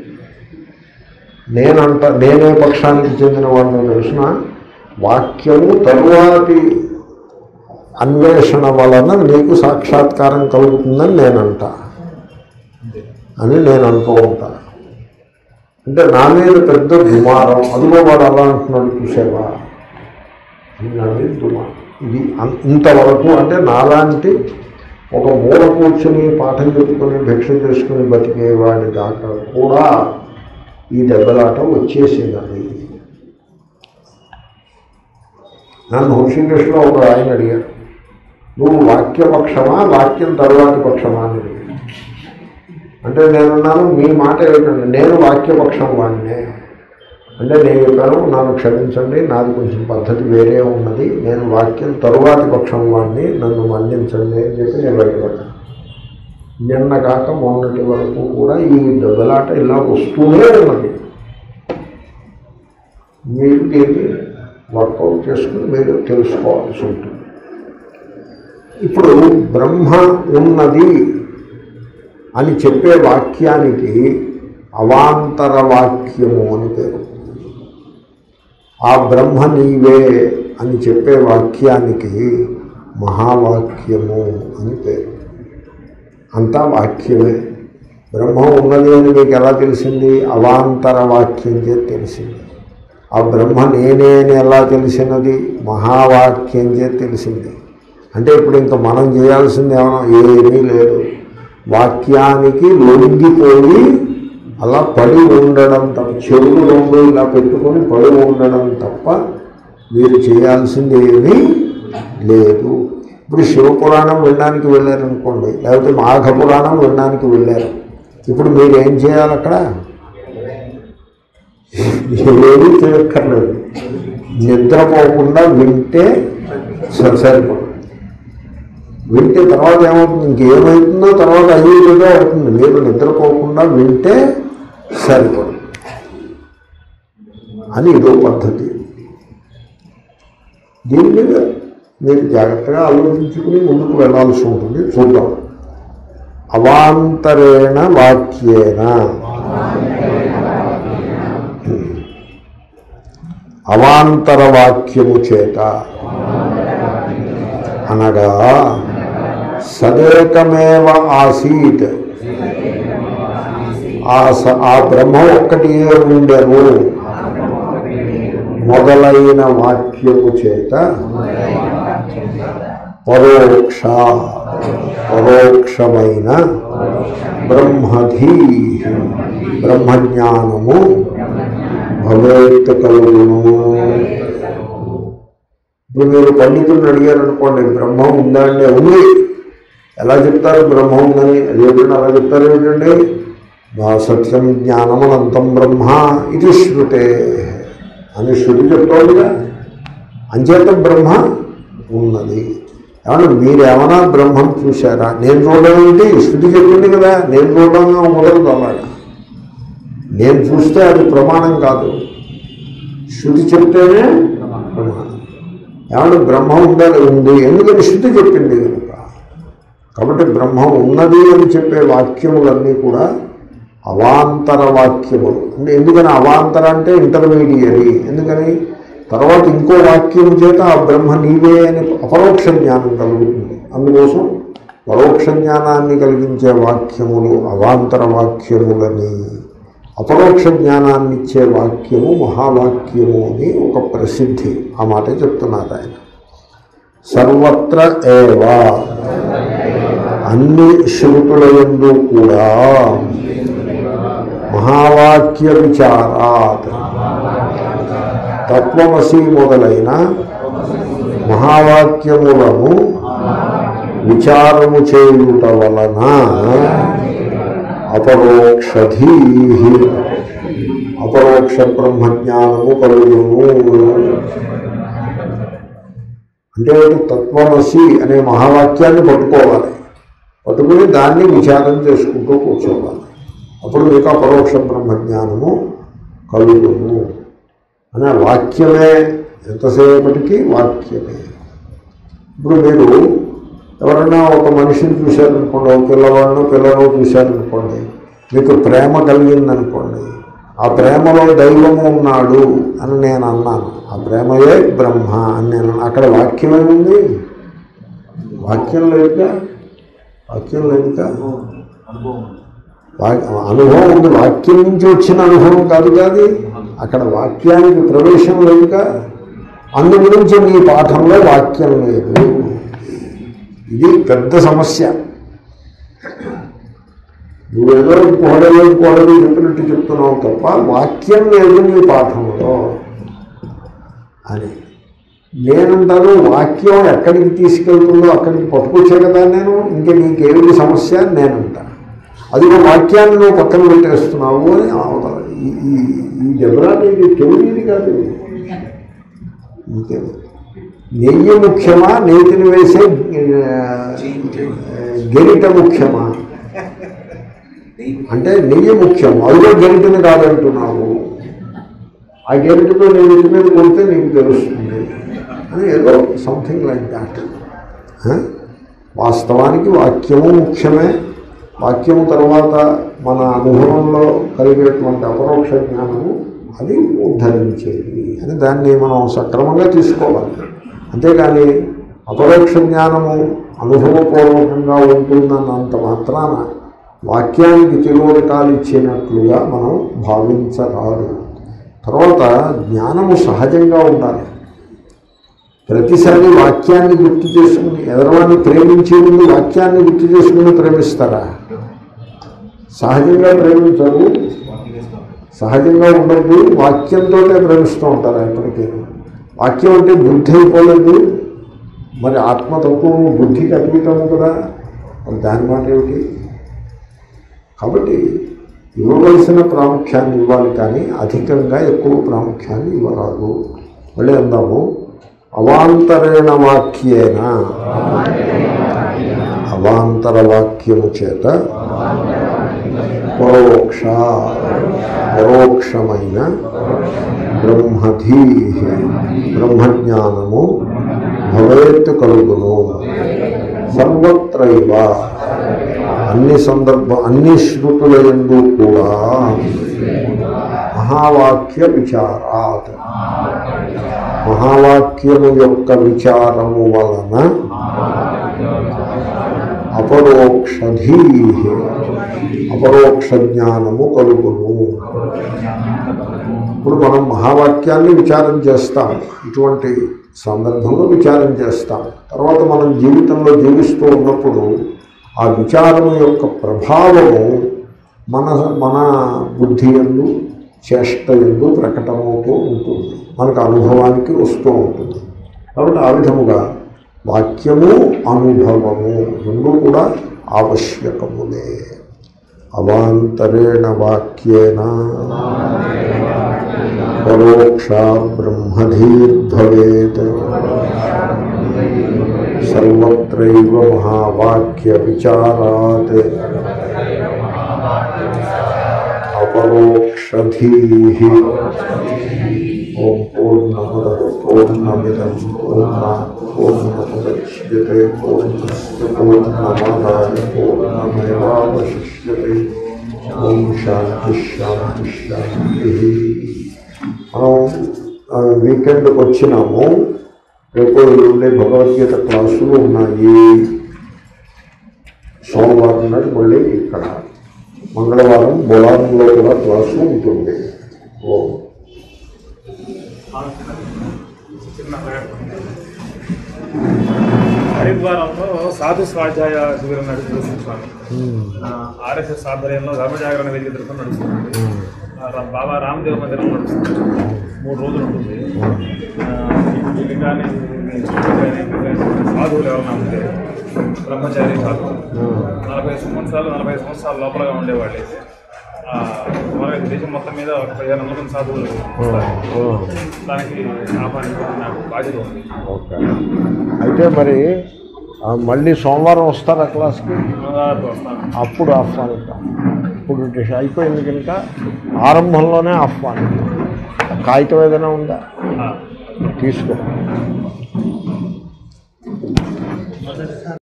నేనంట నేనే పక్షానికి చెందిన వాళ్ళని తెలిసిన వాక్యము తరువాతి అన్వేషణ వలన నీకు సాక్షాత్కారం కలుగుతుందని నేనంట అని నేను అంటూ ఉంటాను అంటే నా మీద పెద్ద దుమారం అదిగో వాడు అలా అంటున్నాడు చూసావా అని నా మీద దుమారం ఇది అం- ఇంతవరకు అంటే నాలాంటి ఒక మూల కూర్చొని పాఠం చెప్పుకొని భిక్ష చేసుకుని బతికేవాడి దాకా కూడా ఈ దెబ్బలాట వచ్చేసిందండి నన్ను హృషికేశ్లో ఒక ఆయన అడిగారు నువ్వు వాక్యపక్షమా వాక్యం తరువాతి పక్షమా అని అడిగారు అంటే నేనున్నాను మీ మాట ఏమిటండి నేను వాక్యపక్షం వాడినే అంటే నేను చెప్పాను నన్ను క్షమించండి నాది కొంచెం పద్ధతి వేరే ఉన్నది నేను వాక్యం తరువాతి పక్షం వాడిని నన్ను మన్నించండి అని చెప్పి నేను బయటపడ్డాను నిన్న కాక మొన్నటి వరకు కూడా ఈ దెబ్బలాట ఇలా వస్తూనే ఉన్నది మీరు దీన్ని వర్కౌట్ చేసుకుని మీరు తెలుసుకోవాల్సి ఉంటుంది ఇప్పుడు బ్రహ్మ ఉన్నది అని చెప్పే వాక్యానికి అవాంతర వాక్యము అని పేరు ఆ బ్రహ్మ నీవే అని చెప్పే వాక్యానికి మహావాక్యము అని పేరు అంతా వాక్యమే బ్రహ్మ ఉన్నది అని మీకు ఎలా తెలిసింది అవాంతర వాక్యం చేతి తెలిసింది ఆ బ్రహ్మ నేనే అని ఎలా తెలిసినది మహావాక్యం చేతి తెలిసింది అంటే ఇప్పుడు ఇంకా మనం చేయాల్సింది ఏమైనా ఏమీ లేదు వాక్యానికి లొంగిపోయి అలా పడి ఉండడం తప్ప చెవులు రెండు ఇలా పెట్టుకొని పడి ఉండడం తప్ప మీరు చేయాల్సింది ఏమీ లేదు ఇప్పుడు శివపురాణం వినడానికి వెళ్ళారనుకోండి లేకపోతే మాఘ పురాణం వినడానికి వెళ్ళారు ఇప్పుడు మీరు ఏం చేయాలి అక్కడ ఏమీ చేయక్కర్లేదు నిద్రపోకుండా వింటే స- సరిపోతుంది వింటే తర్వాత ఏమవుతుంది ఇంకేమవుతుందో తర్వాత అయ్యేదిగా అవుతుంది మీరు నిద్రపోకుండా వింటే సరిపడు అని ఇదో పద్ధతి దీని మీద మీరు జాగ్రత్తగా ఆలోచించుకుని ముందుకు వెళ్ళాల్సి ఉంటుంది చూద్దాం అవాంతరేణ వాక్యేన అవాంతర వాక్యము చేత అనగా సదేకమేవ ఆసీత్ ఆ స ఆ బ్రహ్మ ఒక్కటియే ఉండెను మొదలైన వాక్యము చేత పరోక్ష పరోక్షమైన బ్రహ్మధీ బ్రహ్మజ్ఞానము భవేత్ కలుగును ఇప్పుడు మీరు పండితుడిని అడిగారు అనుకోండి బ్రహ్మం ఉందా అంటే ఉంది ఎలా చెప్తారు బ్రహ్మం ఉందని అదేమిటండి అలా చెప్తారు ఏమిటండి మా సత్యం జ్ఞానం అనంతం బ్రహ్మ ఇది శృతే అని శృతి చెప్తోందిగా అంచేత బ్రహ్మ ఉన్నది ఏమన్నా మీరేమన్నా బ్రహ్మం చూశారా నేను చూడడం ఏంటి శృతి చెప్పింది కదా నేను చూడడంగా మొదలు అలాగా నేను చూస్తే అది ప్రమాణం కాదు శృతి చెప్తేనే ప్రమాణం ఏమన్నా బ్రహ్మం ఉండాలి ఉంది ఎందుకని శృతి చెప్పింది కనుక కాబట్టి బ్రహ్మం ఉన్నది అని చెప్పే వాక్యములన్నీ కూడా అవాంతర వాక్యములు అంటే ఎందుకని అవాంతర అంటే ఇంటర్మీడియరీ ఎందుకని తర్వాత ఇంకో వాక్యం చేత ఆ బ్రహ్మ నీవే అని అపరోక్ష జ్ఞానం కలుగుతుంది అందుకోసం పరోక్ష జ్ఞానాన్ని కలిగించే వాక్యములు అవాంతర వాక్యములని అపరోక్ష జ్ఞానాన్ని ఇచ్చే వాక్యము మహావాక్యము అని ఒక ప్రసిద్ధి ఆ మాట చెప్తున్నారు ఆయన సర్వత్ర ఏవా అన్ని శృతులయందు కూడా మహావాక్య విచారాత్ తత్వమసి మొదలైన మహావాక్యములను విచారము చేయుట వలన అపరోక్షధీ అపరోక్ష బ్రహ్మజ్ఞానము కలుగును అంటే తత్వమసి అనే మహావాక్యాన్ని పట్టుకోవాలి పట్టుకుని దాన్ని విచారం చేసుకుంటూ కూర్చోవాలి అప్పుడు మీకు అపరోక్ష బ్రహ్మజ్ఞానము కలుగును అనే వాక్యమే ఎంతసేపటికి వాక్యమే ఇప్పుడు మీరు ఎవరైనా ఒక మనిషిని చూశారనుకోండి ఒక పిల్లవాడినో పిల్లను చూశారనుకోండి మీకు ప్రేమ కలిగిందనుకోండి ఆ ప్రేమలో దైవము ఉన్నాడు అని నేను అన్నాను ఆ ప్రేమయే బ్రహ్మ అని నేను అక్కడ వాక్యం ఏముంది వాక్యం లేదుగా వాక్యం లేదుగా వా- అనుభవం ఉంది వాక్యం నుంచి వచ్చిన అనుభవం కాదు కాదు అక్కడ వాక్యానికి ప్రవేశం లేదుగా అందు గురించి నీ పాఠంలో వాక్యం లేదు ఇది పెద్ద సమస్య నువ్వేదో కోడలు కోడలు చెప్పినట్టు చెప్తున్నావు తప్ప వాక్యం లేదు నీ పాఠంలో అని నేనంటాను వాక్యం ఎక్కడికి తీసుకెళ్తుందో అక్కడికి పట్టుకొచ్చే కదా నేను ఇంకా నీకేమిటి సమస్య అని నేనంటా అది ఒక వాక్యాన్ని నువ్వు పక్కన పెట్టేస్తున్నావు అని అవతల ఈ ఈ ఈ దెబ్బలాట ఇది తెలియదు కాదు ఇంతే నెయ్యి ముఖ్యమా నేతిని వేసే ఆ, గెరిట ముఖ్యమా అంటే నెయ్యి ముఖ్యం అదిగో గెరిటని కాదంటున్నావు ఆ గెరిటతో నేను ఇంటి మీద కొడితే నీకు తెలుస్తుంది అని ఏదో సంథింగ్ లైక్ దాట్ వాస్తవానికి వాక్యము ముఖ్యమే వాక్యము తర్వాత మన అనుభవంలో కలిగేటువంటి అపరోక్ష జ్ఞానము అది ఉద్ధరించేది అని దాన్ని మనం సక్రమంగా తీసుకోవాలి అంతేకాని అపరోక్ష జ్ఞానము అనుభవపూర్వకంగా ఉంటుందన్నంత మాత్రాన వాక్యానికి తిరోగటాలు ఇచ్చినట్లుగా మనం భావించరాదు తర్వాత జ్ఞానము సహజంగా ఉండాలి ప్రతిసారి వాక్యాన్ని గుర్తు చేసుకుని ఎదరవాడిని ప్రేమించే ముందు వాక్యాన్ని గుర్తు చేసుకుని ప్రేమిస్తారా సహజంగా ప్రేమించరు సహజంగా ఉండదు వాక్యంతో ప్రేమిస్తూ ఉంటారు ఎప్పటికీ వాక్యం అంటే బుద్ధి అయిపోలేదు మరి ఆత్మతత్వము బుద్ధికి అతీతము కదా మరి దాని మాట ఏమిటి కాబట్టి ఇవ్వవలసిన ప్రాముఖ్యాన్ని ఇవ్వాలి కానీ అధికంగా ఎక్కువ ప్రాముఖ్యాన్ని ఇవ్వరాదు మళ్ళీ అందాము అవాంతరేణ వాక్యేన అవాంతర వాక్యము చేత పరోక్ష పరోక్షమైన బ్రహ్మధీ బ్రహ్మజ్ఞానము భవేత్ కలుగును సర్వత్రైవ అన్ని సందర్భ అన్ని శృతుల యందు కూడా మహావాక్య విచారాత్ మహావాక్యము యొక్క విచారము వలన అపరోక్షధీ అపరోక్ష జ్ఞానము కలుగును ఇప్పుడు మనం మహావాక్యాన్ని విచారం చేస్తాం ఇటువంటి సందర్భంలో విచారం చేస్తాం తర్వాత మనం జీవితంలో జీవిస్తూ ఉన్నప్పుడు ఆ విచారము యొక్క ప్రభావము మన మన బుద్ధి ఎందు చేష్ట ఎందు ప్రకటమవుతూ ఉంటుంది మనకు అనుభవానికి వస్తూ ఉంటుంది కాబట్టి ఆ విధముగా వాక్యము అనుభవము రెండు కూడా ఆవశ్యకములే అవాంతరేణ వాక్యేన పరోక్ష బ్రహ్మధీర్భవేత్ సర్వత్రైవ మహావాక్య విచారాత్ అపరోక్షధీ ఓం పూర్ణముద పూర్ణమిదం పూర్ణ పూర్ణముద్యతే పూర్ణస్య పూర్ణమాదాయ పూర్ణమేవాశిష్యతే ఓం శాంతి శాంతి శాంతి మనం ఆ, వీకెండ్కి వచ్చినాము రేపు ఎల్లుండి భగవద్గీత క్లాసులు ఉన్నాయి సోమవారం నాడు మళ్ళీ ఇక్కడ మంగళవారం బొలారంలో కూడా క్లాసు ఉంటుంది ఓ చిన్న హరిద్వారంలో సాధు స్వాధ్యాయ శిబిరం నడుస్తుంది స్వామి ఆర్ఎస్ఎస్ ఆధ్వర్యంలో ధర్మజాగరణ వేదిక తరఫున నడుస్తుంది ఆ, రా- బాబా రామదేవ్ మందిరం నడుస్తుంది మూడు రోజులు ఉంటుంది ఆ, వీళ్ళు కానీ మీ చుట్టూ కానీ మీరు కానీ సాధువులు ఎవరైనా ఉంటే బ్రహ్మచారి సాధువులు నలభై సంవత్సరాలు నలభై సంవత్సరాల లోపలగా ఉండేవాళ్ళు ఆ, మన దేశం మొత్తం మీద ఒక పదిహేను వందల మంది సాధువులు వస్తారు. దానికి ఆహ్వానించడం నాకు బాధ్యత ఉంది ఓకే అయితే మరి ఆ, మళ్ళీ సోమవారం వస్తారా క్లాస్కి మంగళవారం వస్తాను అప్పుడు ఆహ్వానిద్దాం ఇప్పుడు డిష్ అయిపోయింది కనుక ఆరంభంలోనే ఆహ్వానిద్దాం కాగితం ఏదైనా ఉందా ఆ. తీసుకో